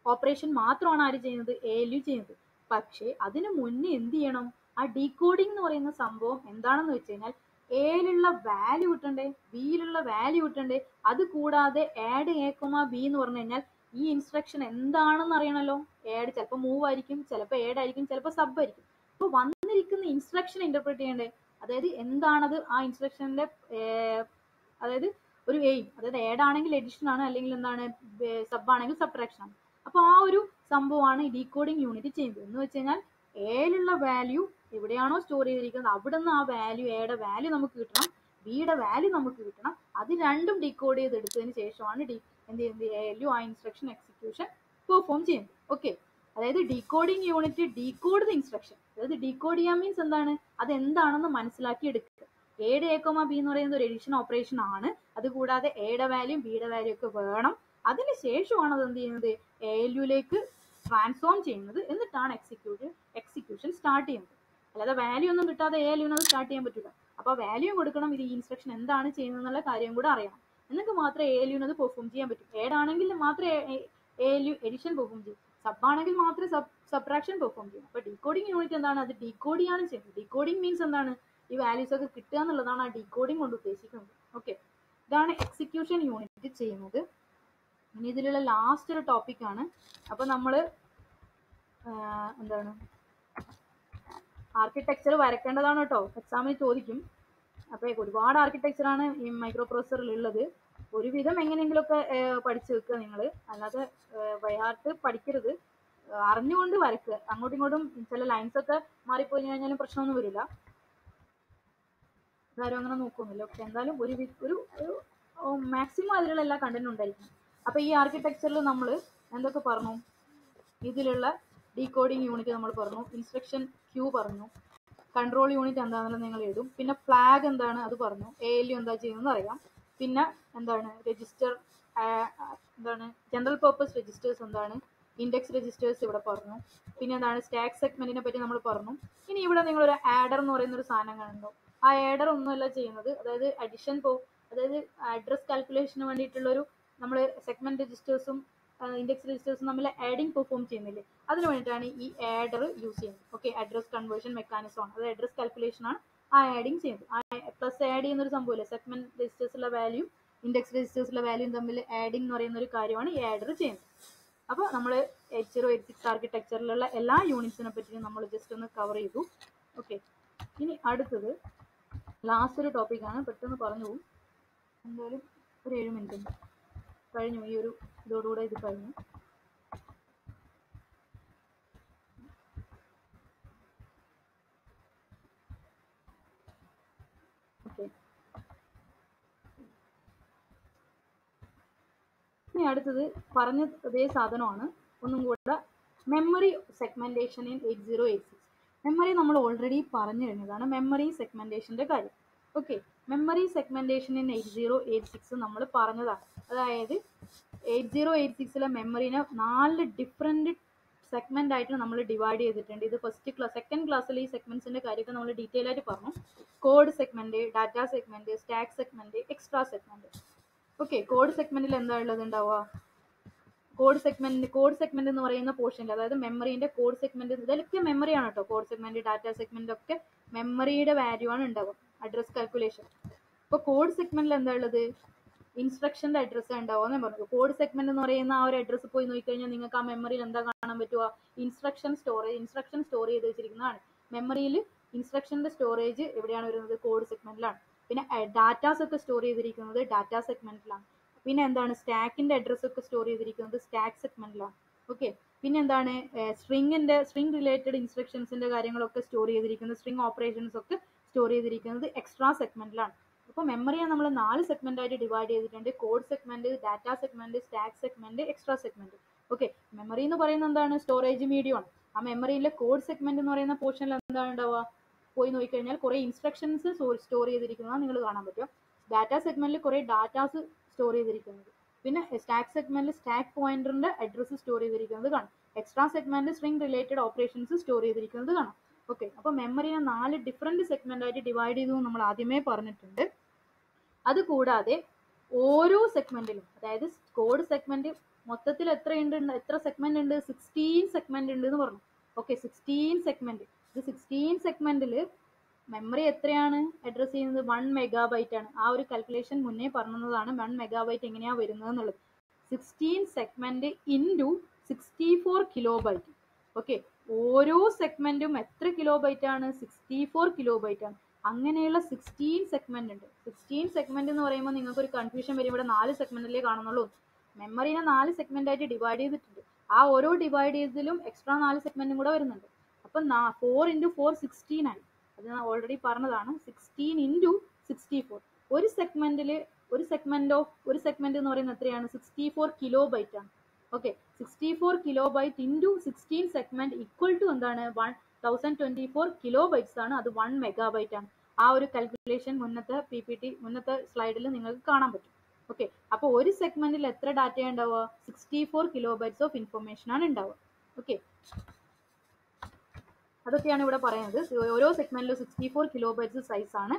ഓപ്പറേഷൻ മാത്രമാണ് ആര് ചെയ്യുന്നത് എ എൽ യു ചെയ്യുന്നത് പക്ഷേ അതിന് മുന്നേ എന്ത് ചെയ്യണം ആ ഡീകോഡിംഗ് എന്ന് പറയുന്ന സംഭവം എന്താണെന്ന് വെച്ച് കഴിഞ്ഞാൽ എയിലുള്ള വാല്യൂ കിട്ടണ്ടേ ബിയിലുള്ള വാല്യൂ കിട്ടണ്ടേ അത് കൂടാതെ ആഡ് എ കൊമ ബി എന്ന് പറഞ്ഞു കഴിഞ്ഞാൽ ഈ ഇൻസ്ട്രക്ഷൻ എന്താണെന്ന് അറിയണമല്ലോ ആഡ് ചിലപ്പോൾ മൂവ് ആയിരിക്കും ചിലപ്പോൾ ഏഡ് ആയിരിക്കും ചിലപ്പോൾ സബ് ആയിരിക്കും അപ്പോൾ വന്നിരിക്കുന്ന ഇൻസ്ട്രക്ഷൻ ഇന്റർപ്രറ്റ് ചെയ്യണ്ടേ അതായത് എന്താണത് ആ ഇൻസ്ട്രക്ഷന്റെ അതായത് ഒരു എയിം അതായത് ഏഡ് ആണെങ്കിൽ എഡിഷൻ ആണ് അല്ലെങ്കിൽ എന്താണ് സബ് ആണെങ്കിൽ സബ്ട്രാക്ഷൻ ആണ് അപ്പോൾ ആ ഒരു സംഭവമാണ് ഈ ഡീകോഡിംഗ് യൂണിറ്റ് ചെയ്യുന്നത് എന്ന് വെച്ച് കഴിഞ്ഞാൽ എയിലുള്ള വാല്യൂ എവിടെയാണോ സ്റ്റോർ ചെയ്തിരിക്കുന്നത് അവിടെ നിന്ന് ആ വാല്യൂ എയുടെ വാല്യൂ നമുക്ക് കിട്ടണം ബിയുടെ വാല്യൂ നമുക്ക് കിട്ടണം അത് രണ്ടും ഡീകോഡ് ചെയ്ത് എടുത്തതിന് ശേഷമാണ് ഡി എന്ത് ചെയ്യുന്നത് എ എൽ യു ആ ഇൻസ്ട്രക്ഷൻ എക്സിക്യൂഷൻ പെർഫോം ചെയ്യുന്നത് ഓക്കെ അതായത് decoding unit decode the instruction അതായത് ഡീകോഡ് ചെയ്യാൻ മീൻസ് എന്താണ് അത് എന്താണെന്ന് മനസ്സിലാക്കി എടുക്കുക എയുടെ എ കോമ ബി എന്ന് പറയുന്നത് ഒരു എഡിഷൻ ഓപ്പറേഷൻ ആണ് അതുകൂടാതെ എയുടെ വാല്യൂ ബിയുടെ വാല്യൂ ഒക്കെ വേണം അതിന് ശേഷമാണ് അത് എന്ത് ചെയ്യുന്നത് എ എൽ യുലേക്ക് ട്രാൻസ്ഫോം ചെയ്യുന്നത് എന്നിട്ടാണ് എക്സിക്യൂട്ട് എക്സിക്യൂഷൻ സ്റ്റാർട്ട് ചെയ്യുന്നത് അല്ലാതെ വാല്യൂ ഒന്നും കിട്ടാതെ എ എൽ യുവിന് അത് സ്റ്റാർട്ട് ചെയ്യാൻ പറ്റില്ല അപ്പോൾ വാല്യൂ കൊടുക്കണം ഇത് ഈ ഇൻസ്ട്രക്ഷൻ എന്താണ് ചെയ്യുന്നത് എന്നുള്ള കാര്യം കൂടെ അറിയണം എന്നിട്ട് മാത്രമേ എ എൽ യുവിന് അത് പെർഫോം ചെയ്യാൻ പറ്റൂ ഏഡ് ആണെങ്കിൽ മാത്രമേ A L U addition perform ചെയ്യും സബ് ആണെങ്കിൽ മാത്രമേ സബ് സബ്ട്രാക്ഷൻ പെർഫോം ചെയ്യും അപ്പോൾ ഡീകോഡിംഗ് യൂണിറ്റ് എന്താണ് അത് ഡീകോഡ് ചെയ്യാണ് ചെയ്യുന്നത് ഡീകോഡിംഗ് മീൻസ് എന്താണ് ഈ വാല്യൂസ് ഒക്കെ കിട്ടുക എന്നുള്ളതാണ് ആ ഡീകോഡിംഗ് കൊണ്ട് ഉദ്ദേശിക്കുന്നത് ഓക്കെ ഇതാണ് എക്സിക്യൂഷൻ യൂണിറ്റ് ചെയ്യുന്നത് ഇനി ഇതിലുള്ള ലാസ്റ്റ് ഒരു ടോപ്പിക്കാണ് അപ്പോൾ നമ്മൾ എന്താണ് ആർക്കിടെക്ചർ വരക്കേണ്ടതാണ് കേട്ടോ എക്സാമിന് ചോദിക്കും അപ്പോൾ ഒരുപാട് ആർക്കിടെക്ചറാണ് ഈ മൈക്രോ പ്രോസസറിൽ ഉള്ളത് ഒരുവിധം എങ്ങനെയെങ്കിലുമൊക്കെ പഠിച്ചു വെക്കുക നിങ്ങൾ അല്ലാതെ വയഹാർട്ട് പഠിക്കരുത് അറിഞ്ഞുകൊണ്ട് വരക്കുക അങ്ങോട്ടും ഇങ്ങോട്ടും ചില ലൈൻസ് ഒക്കെ മാറിപ്പോയി കഴിഞ്ഞാലും പ്രശ്നമൊന്നും വരില്ല ആരും അങ്ങനെ നോക്കുന്നില്ല ഓക്കെ എന്തായാലും ഒരു ഒരു ഒരു മാക്സിമം അതിലുള്ള എല്ലാ കണ്ടന്റും ഉണ്ടായിരിക്കും അപ്പോൾ ഈ ആർക്കിടെക്ചറിൽ നമ്മൾ എന്തൊക്കെ പറഞ്ഞു ഇതിലുള്ള ഡീകോഡിംഗ് യൂണിറ്റ് നമ്മൾ പറഞ്ഞു ഇൻസ്ട്രക്ഷൻ ക്യൂ പറഞ്ഞു കൺട്രോൾ യൂണിറ്റ് എന്താണെന്ന് നിങ്ങൾ എഴുതും പിന്നെ ഫ്ലാഗ് എന്താണ് അത് പറഞ്ഞു എ എൽ യു എന്താ ചെയ്യുന്നത് അറിയാം പിന്നെ എന്താണ് രജിസ്റ്റർ എന്താണ് ജനറൽ പർപ്പസ് രജിസ്റ്റേഴ്സ് എന്താണ് ഇൻഡെക്സ് രജിസ്റ്റേഴ്സ് ഇവിടെ പറഞ്ഞു പിന്നെ എന്താണ് സ്റ്റാക്ക് സെഗ്മെന്റിനെ പറ്റി നമ്മൾ പറഞ്ഞു ഇനി ഇവിടെ നിങ്ങൾ ഒരു ആഡർ എന്ന് പറയുന്ന ഒരു സാധനം കണ്ടോ ആ ആഡർ ഒന്നുമല്ല ചെയ്യുന്നത് അതായത് അഡിഷൻ പോ അതായത് അഡ്രസ് കാൽക്കുലേഷന് വേണ്ടിയിട്ടുള്ള ഒരു നമ്മൾ സെഗ്മെന്റ് രജിസ്റ്റേഴ്സും ഇൻഡെക്സ് രജിസ്റ്റേഴ്സും തമ്മിൽ ആഡിങ് പെർഫോം ചെയ്യുന്നില്ലേ അതിന് വേണ്ടിയിട്ടാണ് ഈ ആഡർ യൂസ് ചെയ്യുന്നത് ഓക്കെ അഡ്രസ് കൺവേർഷൻ മെക്കാനിസം ആണ് അത് അഡ്രസ് കാൽക്കുലേഷൻ ആണ് ആ ആഡിങ് ചെയ്യുന്നത് ആ പ്ലസ് ആഡ് ചെയ്യുന്ന ഒരു സംഭവമില്ല സെഗ്മെന്റ് രജിസ്റ്റേഴ്സിലെ വാല്യൂ ഇൻഡെക്സ് രജിസ്റ്റേഴ്സിലെ വാല്യൂ തമ്മിൽ ആഡിങ് എന്ന് പറയുന്ന ഒരു കാര്യമാണ് ഈ ആഡർ ചെയ്യുന്നത് അപ്പോൾ നമ്മൾ എയ്റ്റ് സീറോ എയ്റ്റ് സിക്സ് ആർക്കിടെക്ചറിലുള്ള എല്ലാ യൂണിറ്റ്സിനെ പറ്റിയും നമ്മൾ ജസ്റ്റ് ഒന്ന് കവർ ചെയ്തു ഓക്കെ ഇനി അടുത്തത് ലാസ്റ്റ് ഒരു ടോപ്പിക്കാണ് പെട്ടെന്ന് പറഞ്ഞു പോകും എന്തായാലും ഒരു ഏഴ് മിനിറ്റ് കഴിഞ്ഞു ഈ ഒരു ഇതോടുകൂടെ ഇത് കഴിഞ്ഞു ഓക്കെ ഇനി അടുത്തത് പറഞ്ഞ അതേ സാധനമാണ് ഒന്നും കൂടെ memory segmentation in eight zero eight six memory നമ്മൾ ഓൾറെഡി പറഞ്ഞു കഴിഞ്ഞതാണ് മെമ്മറി സെഗ്മെന്റേഷൻ്റെ കാര്യം okay memory segmentation in eight zero eight six നമ്മൾ പറഞ്ഞതാണ് അതായത് എയ്റ്റ് സീറോ എയ്റ്റ് സിക്സിലെ മെമ്മറിനെ നാല് ഡിഫറെൻറ്റ് സെഗ്മെന്റ് ആയിട്ട് നമ്മൾ ഡിവൈഡ് ചെയ്തിട്ടുണ്ട് ഇത് ഫസ്റ്റ് ക്ലാസ് സെക്കൻഡ് ക്ലാസ്സിൽ ഈ സെഗ്മെന്റ്സിന്റെ കാര്യമൊക്കെ നമ്മൾ ഡീറ്റെയിൽ ആയിട്ട് പറഞ്ഞു code segment data segment stack segment extra segment okay code സെഗ്മെന്റിൽ എന്താ ഉള്ളത് ഉണ്ടാവുക കോഡ് സെഗ്മെന്റ് കോഡ് സെഗ്മെന്റ് എന്ന് പറയുന്ന പോർഷനിൽ അതായത് മെമ്മറിന്റെ കോഡ് സെഗ്മെന്റ് ഇതൊക്കെ മെമ്മറിയാണ് കേട്ടോ കോഡ് സെഗ്മെന്റ് ഡാറ്റ സെഗ്മെന്റ് ഒക്കെ മെമ്മറിയുടെ വാല്യൂ ആണ് ഉണ്ടാവുക അഡ്രസ് കാൽക്കുലേഷൻ അപ്പോൾ കോഡ് സെഗ്മെന്റിൽ എന്താ ഉള്ളത് ഇൻസ്ട്രക്ഷന്റെ അഡ്രസ്സ് ഉണ്ടാവുക എന്ന് പറഞ്ഞു കോഡ് സെഗ്മെന്റ് എന്ന് പറയുന്ന ആ ഒരു അഡ്രസ്സ് പോയി നോക്കിക്കഴിഞ്ഞാൽ നിങ്ങൾക്ക് ആ മെമ്മറിയിൽ എന്താ കാണാൻ പറ്റുക ഇൻസ്ട്രക്ഷൻ സ്റ്റോറേജ് ഇൻസ്ട്രക്ഷൻ സ്റ്റോർ ചെയ്ത് വെച്ചിരിക്കുന്നതാണ് മെമ്മറിയിൽ ഇൻസ്ട്രക്ഷന്റെ സ്റ്റോറേജ് എവിടെയാണ് വരുന്നത് കോഡ് സെഗ്മെന്റിലാണ് പിന്നെ ഡാറ്റാസ് ഒക്കെ സ്റ്റോർ ചെയ്തിരിക്കുന്നത് ഡാറ്റ സെഗ്മെന്റിലാണ് പിന്നെ എന്താണ് സ്റ്റാക്കിന്റെ അഡ്രസ് ഒക്കെ സ്റ്റോർ ചെയ്തിരിക്കുന്നത് സ്റ്റാക്ക് സെഗ്മെന്റിലാണ് ഓക്കെ പിന്നെ എന്താണ് സ്ട്രിങ്ങിന്റെ സ്ട്രിങ് റിലേറ്റഡ് ഇൻസ്ട്രക്ഷൻസിന്റെ കാര്യങ്ങളൊക്കെ സ്റ്റോർ ചെയ്തിരിക്കുന്നത് സ്ട്രിങ് ഓപ്പറേഷൻസ് ഒക്കെ സ്റ്റോർ ചെയ്തിരിക്കുന്നത് എക്സ്ട്രാ സെഗ്മെന്റിലാണ് അപ്പോൾ മെമ്മറിയെ നമ്മൾ നാല് സെഗ്മെന്റ് ആയിട്ട് ഡിവൈഡ് ചെയ്തിട്ടുണ്ട് code segment data segment stack segment extra segment okay memory എന്ന് പറയുന്നത് എന്താണ് സ്റ്റോറേജ് മീഡിയം ആണ് ആ മെമ്മറിയിലെ കോഡ് സെഗ്മെന്റ് എന്ന് പറയുന്ന പോർഷനിൽ എന്താണ് ഉണ്ടാവുക പോയി നോക്കിക്കഴിഞ്ഞാൽ കുറേ ഇൻസ്ട്രക്ഷൻസ് സ്റ്റോർ ചെയ്തിരിക്കുന്നത് നിങ്ങൾ കാണാൻ പറ്റും ഡാറ്റ സെഗ്മെന്റിൽ കുറേ ഡാറ്റാസ് സ്റ്റോർ ചെയ്തിരിക്കുന്നത് പിന്നെ സ്റ്റാക്ക് സെഗ്മെന്റിൽ സ്റ്റാക്ക് പോയിന്ററിന്റെ അഡ്രസ്സ് സ്റ്റോർ ചെയ്തിരിക്കുന്നത് കാണാം എക്സ്ട്രാ സെഗ്മെന്റിൽ സ്ട്രിംഗ് റിലേറ്റഡ് ഓപ്പറേഷൻസ് സ്റ്റോർ ചെയ്തിരിക്കുന്നത് കാണാം ഓക്കെ അപ്പോൾ മെമ്മറിയെ നാല് ഡിഫറെന്റ് സെഗ്മെന്റ് ആയിട്ട് ഡിവൈഡ് ചെയ്തു നമ്മൾ ആദ്യമേ പറഞ്ഞിട്ടുണ്ട് അതുകൂടാതെ ഓരോ സെഗ്മെന്റിലും അതായത് കോഡ് സെഗ്മെന്റ് മൊത്തത്തിൽ എത്രയുണ്ട് എത്ര സെഗ്മെന്റ് ഉണ്ട് സിക്സ്റ്റീൻ സെഗ്മെന്റ് ഉണ്ട് എന്ന് പറഞ്ഞു ഓക്കെ സിക്സ്റ്റീൻ സെഗ്മെന്റ് ഇത് സിക്സ്റ്റീൻ സെഗ്മെന്റിൽ മെമ്മറി എത്രയാണ് അഡ്രസ് ചെയ്യുന്നത് വൺ മെഗാബൈറ്റ് ആണ് ആ ഒരു കാൽക്കുലേഷൻ മുന്നേ പറഞ്ഞതാണ് വൺ മെഗാബൈറ്റ് എങ്ങനെയാ വരുന്നത് എന്നുള്ളത് sixteen segment into sixty four kilo byte okay ഓരോ സെഗ്മെന്റും എത്ര കിലോ ബൈറ്റ് ആണ് സിക്സ്റ്റി ഫോർ കിലോ ബൈറ്റ് ആണ് അങ്ങനെയുള്ള സിക്സ്റ്റീൻ സെഗ്മെന്റ് ഉണ്ട് സിക്സ്റ്റീൻ സെഗ്മെന്റ് എന്ന് പറയുമ്പോൾ നിങ്ങൾക്ക് ഒരു കൺഫ്യൂഷൻ വരും ഇവിടെ നാല് സെഗ്മെന്റിലേ കാണുന്നുള്ളൂ മെമ്മറിനെ നാല് സെഗ്മെന്റ് ആയിട്ട് ഡിവൈഡ് ചെയ്തിട്ടുണ്ട് ആ ഓരോ ഡിവൈഡ് ചെയ്തതിലും എക്സ്ട്രാ നാല് സെഗ്മെന്റും കൂടെ വരുന്നുണ്ട് അപ്പം ഫോർ ഇൻറ്റു ഫോർ സിക്സ്റ്റീൻ ആയി അത് ഞാൻ ഓൾറെഡി പറഞ്ഞതാണ് സിക്സ്റ്റീൻ ഇൻറ്റു സിക്സ്റ്റി ഫോർ ഒരു സെഗ്മെന്റിൽ ഒരു സെഗ്മെന്റ് ഓഫ് ഒരു സെഗ്മെന്റ് എന്ന് പറയുന്നത് എത്രയാണ് സിക്സ്റ്റി ഫോർ കിലോ ബൈറ്റ് ആണ് okay sixty four kilo byte into sixteen segment equal to എന്താണ് one thousand twenty four kilo bytes ആണ് അത് വൺ മെഗാബൈറ്റ് ആണ് ആ ഒരു കാൽക്കുലേഷൻ മുന്നത്തെ പി പി ടി മുന്നത്തെ സ്ലൈഡിൽ നിങ്ങൾക്ക് കാണാൻ പറ്റും ഓക്കെ അപ്പോൾ ഒരു സെഗ്മെന്റിൽ എത്ര ഡാറ്റ ഉണ്ടാവുക sixty four kilo bytes of information ആണ് ഉണ്ടാവുക ഓക്കെ അതൊക്കെയാണ് ഇവിടെ പറയുന്നത് ഓരോ സെഗ്മെന്റിലും sixty four kilo bytes size ആണ്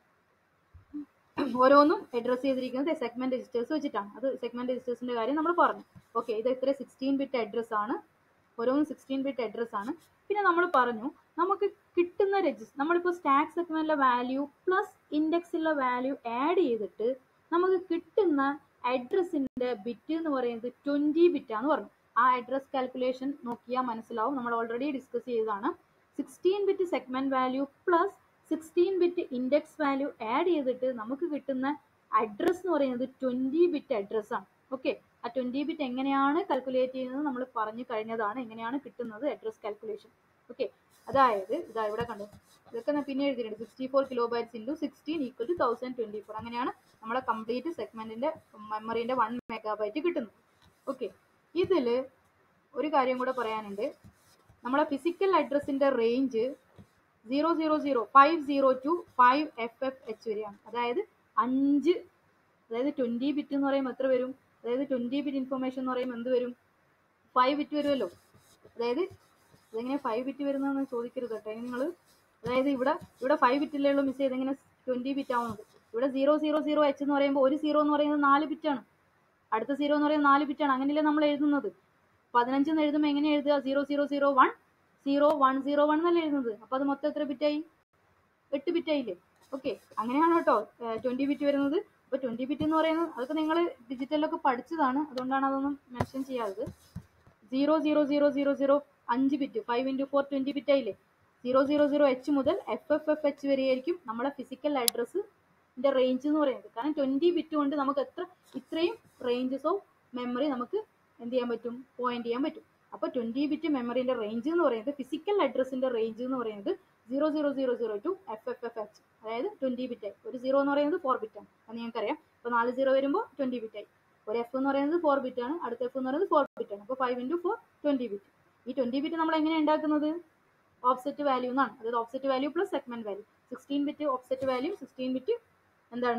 ഓരോന്നും അഡ്രസ് ചെയ്തിരിക്കുന്നത് സെഗ്മെന്റ് രജിസ്റ്റേഴ്സ് വെച്ചിട്ടാണ് അത് സെഗ്മെന്റ് രജിസ്റ്റേഴ്സിന്റെ കാര്യം നമ്മൾ പറഞ്ഞു ഓക്കെ ഇത് ഇത്ര സിക്സ്റ്റീൻ ബിറ്റ് അഡ്രസ് ആണ് ഓരോന്നും സിക്സ്റ്റീൻ ബിറ്റ് അഡ്രസ് ആണ് പിന്നെ നമ്മൾ പറഞ്ഞു നമുക്ക് കിട്ടുന്ന രജിസ്റ്റർ നമ്മളിപ്പോൾ സ്റ്റാക്ക് സെഗ്മെന്റിലെ വാല്യൂ പ്ലസ് ഇൻഡെക്സിലുള്ള വാല്യൂ ആഡ് ചെയ്തിട്ട് നമുക്ക് കിട്ടുന്ന അഡ്രസ്സിന്റെ ബിറ്റ് എന്ന് പറയുന്നത് ട്വന്റി ബിറ്റ് ആണെന്ന് പറഞ്ഞു ആ അഡ്രസ് കാൽക്കുലേഷൻ നോക്കിയാൽ മനസ്സിലാവും നമ്മൾ ഓൾറെഡി ഡിസ്കസ് ചെയ്തതാണ് sixteen bit segment value plus sixteen bit index value add ചെയ്തിട്ട് നമുക്ക് കിട്ടുന്ന അഡ്രസ് എന്ന് പറയുന്നത് ട്വന്റി ബിറ്റ് അഡ്രസ് ആണ് ഓക്കെ ആ ട്വന്റി ബിറ്റ് എങ്ങനെയാണ് കാൽക്കുലേറ്റ് ചെയ്യുന്നത് നമ്മൾ പറഞ്ഞു കഴിഞ്ഞതാണ് എങ്ങനെയാണ് കിട്ടുന്നത് അഡ്രസ് കാൽക്കുലേഷൻ ഓക്കെ അതായത് ഇതാ ഇവിടെ കണ്ടു ഇതൊക്കെ ഞാൻ പിന്നെ എഴുതിയിട്ടുണ്ട് sixty four kilo bytes into sixteen equal to thousand twenty four അങ്ങനെയാണ് നമ്മളെ കംപ്ലീറ്റ് സെഗ്മെന്റിന്റെ മെമ്മറിന്റെ വൺ മെഗാബൈറ്റ് കിട്ടുന്നത് ഓക്കെ ഇതിൽ ഒരു കാര്യം കൂടെ പറയാനുണ്ട് നമ്മളെ ഫിസിക്കൽ അഡ്രസ്സിന്റെ range zero zero zero five zero to five F F H വരെയാണ് അതായത് അഞ്ച് അതായത് ട്വന്റി ബിറ്റ് എന്ന് പറയുമ്പോൾ എത്ര വരും അതായത് ട്വന്റി ബിറ്റ് ഇൻഫർമേഷൻ എന്ന് പറയുമ്പോൾ എന്ത് വരും ഫൈവ് ബിറ്റ് വരുമല്ലോ അതായത് ഇതെങ്ങനെ ഫൈവ് ബിറ്റ് വരുന്നതെന്ന് ചോദിക്കരുത് കേട്ടോ നിങ്ങൾ അതായത് ഇവിടെ ഇവിടെ ഫൈവ് ബിറ്റിലേ ഉള്ളൂ മിസ് ചെയ്തെങ്ങനെ ട്വന്റി ബിറ്റ് ആവുന്നത് ഇവിടെ സീറോ സീറോ സീറോ എച്ച് എന്ന് പറയുമ്പോൾ ഒരു സീറോ എന്ന് പറയുന്നത് നാല് ബിറ്റാണ് അടുത്ത സീറോ എന്ന് പറയുന്നത് നാല് ബിറ്റാണ് അങ്ങനെയല്ലേ നമ്മൾ എഴുതുന്നത് പതിനഞ്ചെന്ന് എഴുതുമ്പോൾ എങ്ങനെ എഴുതുക zero zero zero one zero one zero one എന്നല്ലേ എഴുതുന്നത് അപ്പോൾ അത് മൊത്തം എത്ര ബിറ്റായി എട്ട് ബിറ്റായില്ലേ ഓക്കെ അങ്ങനെയാണ് കേട്ടോ ട്വന്റി ബിറ്റ് വരുന്നത് അപ്പോൾ ട്വന്റി ബിറ്റ് എന്ന് പറയുന്നത് അതൊക്കെ നിങ്ങൾ ഡിജിറ്റലിലൊക്കെ പഠിച്ചതാണ് അതുകൊണ്ടാണ് അതൊന്നും മെൻഷൻ ചെയ്യാത്തത് zero zero zero zero zero അഞ്ച് bit five into four twenty bit ആയില്ലേ സീറോ സീറോ സീറോ എച്ച് മുതൽ എഫ് എഫ് എഫ് എച്ച് വരെയായിരിക്കും നമ്മളെ ഫിസിക്കൽ അഡ്രസ്സിന്റെ റേഞ്ച് എന്ന് പറയുന്നത് കാരണം ട്വന്റി ബിറ്റ് കൊണ്ട് നമുക്ക് എത്ര ഇത്രയും റേഞ്ചസ് ഓഫ് മെമ്മറി നമുക്ക് എന്ത് ചെയ്യാൻ പറ്റും പോയിന്റ് ചെയ്യാൻ പറ്റും അപ്പോൾ ട്വന്റി ബിറ്റ് മെമ്മറിന്റെ റേഞ്ച് എന്ന് പറയുന്നത് ഫിസിക്കൽ അഡ്രസ്സിന്റെ റേഞ്ച് എന്ന് പറയുന്നത് zero zero zero zero to F F F H അതായത് ട്വന്റി ബിറ്റ് ആയി ഒരു സീറോ എന്ന് പറയുന്നത് ഫോർ ബിറ്റ് ആണ് അത് നിങ്ങൾക്കറിയാം അപ്പോൾ നാല് സീറോ വരുമ്പോൾ ട്വന്റി ബിറ്റ് ആയി ഒരു എഫ് എന്ന് പറയുന്നത് ഫോർ ബിറ്റ് ആണ് അടുത്ത എഫ് എന്ന് പറയുന്നത് ഫോർ ബിറ്റ് ആണ് അപ്പോൾ five into four twenty bit ഈ ട്വന്റി ബിറ്റ് നമ്മൾ എങ്ങനെ ഉണ്ടാക്കുന്നത് ഓഫ്സെറ്റ് വാല്യൂ എന്നാണ് അതായത് offset value plus segment value sixteen bit offset value sixteen bit എന്താണ്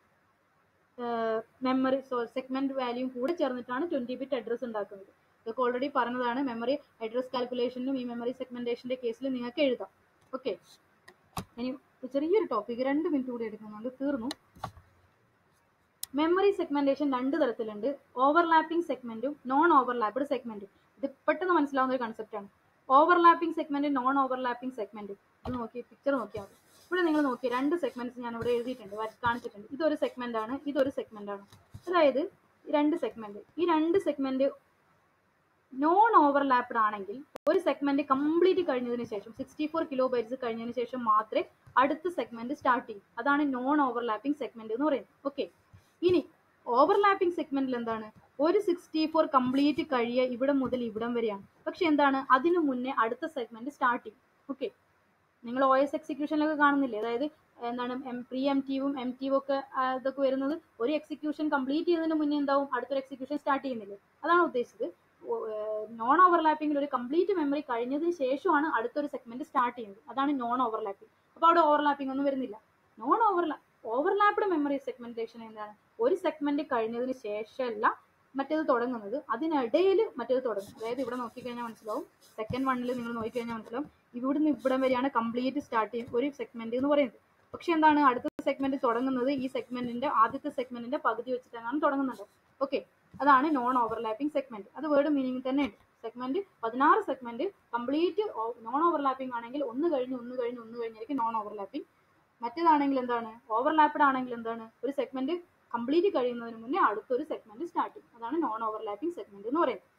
മെമ്മറി സോ സെഗ്മെന്റ് വാല്യൂം കൂടെ ചേർന്നിട്ടാണ് ട്വന്റി ബിറ്റ് അഡ്രസ് ഉണ്ടാക്കുന്നത് ഇതൊക്കെ ഓൾറെഡി പറഞ്ഞതാണ് മെമ്മറി അഡ്രസ് കാൽക്കുലേഷനും ഈ മെമ്മറി സെഗ്മെന്റേഷന്റെ കേസിൽ നിങ്ങൾക്ക് എഴുതാം ഓക്കെ ഇനി ചെറിയൊരു ടോപ്പിക് രണ്ട് മിനിറ്റ് കൂടി എടുക്കുന്നുണ്ട് തീർന്നു മെമ്മറി സെഗ്മെന്റേഷൻ രണ്ട് തരത്തിലുണ്ട് ഓവർലാപ്പിംഗ് സെഗ്മെന്റും നോൺ ഓവർലാപ്ഡ് സെഗ്മെന്റും ഇത് പെട്ടെന്ന് മനസ്സിലാവുന്ന ഒരു കൺസെപ്റ്റ് ആണ് overlapping segment non overlapping segment ഇത് നോക്കി പിക്ചർ നോക്കിയാൽ മതി ഇവിടെ നിങ്ങൾ നോക്കി രണ്ട് സെഗ്മെന്റ്സ് ഞാൻ ഇവിടെ എഴുതിയിട്ടുണ്ട് വരച്ച് കാണിച്ചിട്ടുണ്ട് ഇതൊരു സെഗ്മെന്റ് ആണ് ഇതൊരു സെഗ്മെന്റ് ആണ് അതായത് രണ്ട് സെഗ്മെന്റ് ഈ രണ്ട് സെഗ്മെന്റ് നോൺ ഓവർലാപ്ഡ് ആണെങ്കിൽ ഒരു സെഗ്മെന്റ് കംപ്ലീറ്റ് കഴിഞ്ഞതിന് ശേഷം സിക്സ്റ്റി ഫോർ കിലോ ബൈറ്റ്സ് കഴിഞ്ഞതിന് ശേഷം മാത്രമേ അടുത്ത സെഗ്മെന്റ് സ്റ്റാർട്ട് ചെയ്യൂ അതാണ് നോൺ ഓവർലാപ്പിംഗ് സെഗ്മെന്റ് എന്ന് പറയുന്നത് ഓക്കെ ഇനി ഓവർലാപ്പിംഗ് സെഗ്മെന്റിൽ എന്താണ് ഒരു സിക്സ്റ്റി ഫോർ കംപ്ലീറ്റ് കഴിയ ഇവിടെ മുതൽ ഇവിടം വരെയാണ് പക്ഷെ എന്താണ് അതിനു മുന്നേ അടുത്ത സെഗ്മെന്റ് സ്റ്റാർട്ട് ചെയ്യും ഓക്കെ നിങ്ങൾ ഒ എസ് എക്സിക്യൂഷനിലൊക്കെ കാണുന്നില്ലേ അതായത് എന്താണ് എം പ്രീ എം ടിവും എം ടിവും ഒക്കെ ആ, ഇതൊക്കെ വരുന്നത് ഒരു എക്സിക്യൂഷൻ കംപ്ലീറ്റ് ചെയ്യുന്നതിന് മുന്നേ എന്താവും അടുത്തൊരു എക്സിക്യൂഷൻ സ്റ്റാർട്ട് ചെയ്യുന്നില്ലേ അതാണ് ഉദ്ദേശിച്ചത് നോൺ ഓവർലാപ്പിംഗിൽ ഒരു കംപ്ലീറ്റ് മെമ്മറി കഴിഞ്ഞതിന് ശേഷമാണ് അടുത്തൊരു സെഗ്മെന്റ് സ്റ്റാർട്ട് ചെയ്യുന്നത് അതാണ് നോൺ ഓവർലാപ്പിംഗ് അപ്പോൾ അവിടെ ഓവർലാപ്പിംഗ് ഒന്നും വരുന്നില്ല നോൺ ഓവർലാ ഓവർലാപ്ഡ് മെമ്മറി സെഗ്മെന്റേഷൻ എന്താണ് ഒരു സെഗ്മെന്റ് കഴിഞ്ഞതിന് ശേഷമല്ല മറ്റേത് തുടങ്ങുന്നത് അതിനിടയിൽ മറ്റേത് തുടങ്ങും അതായത് ഇവിടെ നോക്കിക്കഴിഞ്ഞാൽ മനസ്സിലാവും സെക്കൻഡ് വണ്ണിൽ നിങ്ങൾ നോക്കിക്കഴിഞ്ഞാൽ മനസ്സിലാവും ഇവിടുന്ന് ഇവിടം വരെയാണ് കംപ്ലീറ്റ് സ്റ്റാർട്ട് ചെയ്യുന്ന ഒരു സെഗ്മെന്റ് എന്ന് പറയുന്നത് പക്ഷെ എന്താണ് അടുത്ത സെഗ്മെന്റ് തുടങ്ങുന്നത് ഈ സെഗ്മെന്റിന്റെ ആദ്യത്തെ സെഗ്മെന്റിന്റെ പകുതി വെച്ചിട്ടാണ് തുടങ്ങുന്നത് ഓക്കെ അതാണ് നോൺ ഓവർലാപ്പിംഗ് സെഗ്മെന്റ് അത് വേർഡ് മീനിങ് തന്നെ ഉണ്ട് സെഗ്മെന്റ് പതിനാറ് സെഗ്മെന്റ് കംപ്ലീറ്റ് നോൺ ഓവർലാപ്പിംഗ് ആണെങ്കിൽ ഒന്ന് കഴിഞ്ഞ് ഒന്ന് കഴിഞ്ഞ് ഒന്ന് കഴിഞ്ഞായിരിക്കും നോൺ ഓവർലാപ്പിംഗ് മറ്റേതാണെങ്കിൽ എന്താണ് ഓവർലാപ്പ്ഡ് ആണെങ്കിൽ എന്താണ് ഒരു സെഗ്മെന്റ് കംപ്ലീറ്റ് കഴിയുന്നതിന് മുന്നേ അടുത്തൊരു സെഗ്മെന്റ് സ്റ്റാർട്ട് ചെയ്യും അതാണ് നോൺ ഓവർലാപ്പിംഗ് സെഗ്മെന്റ് എന്ന് പറയുന്നത്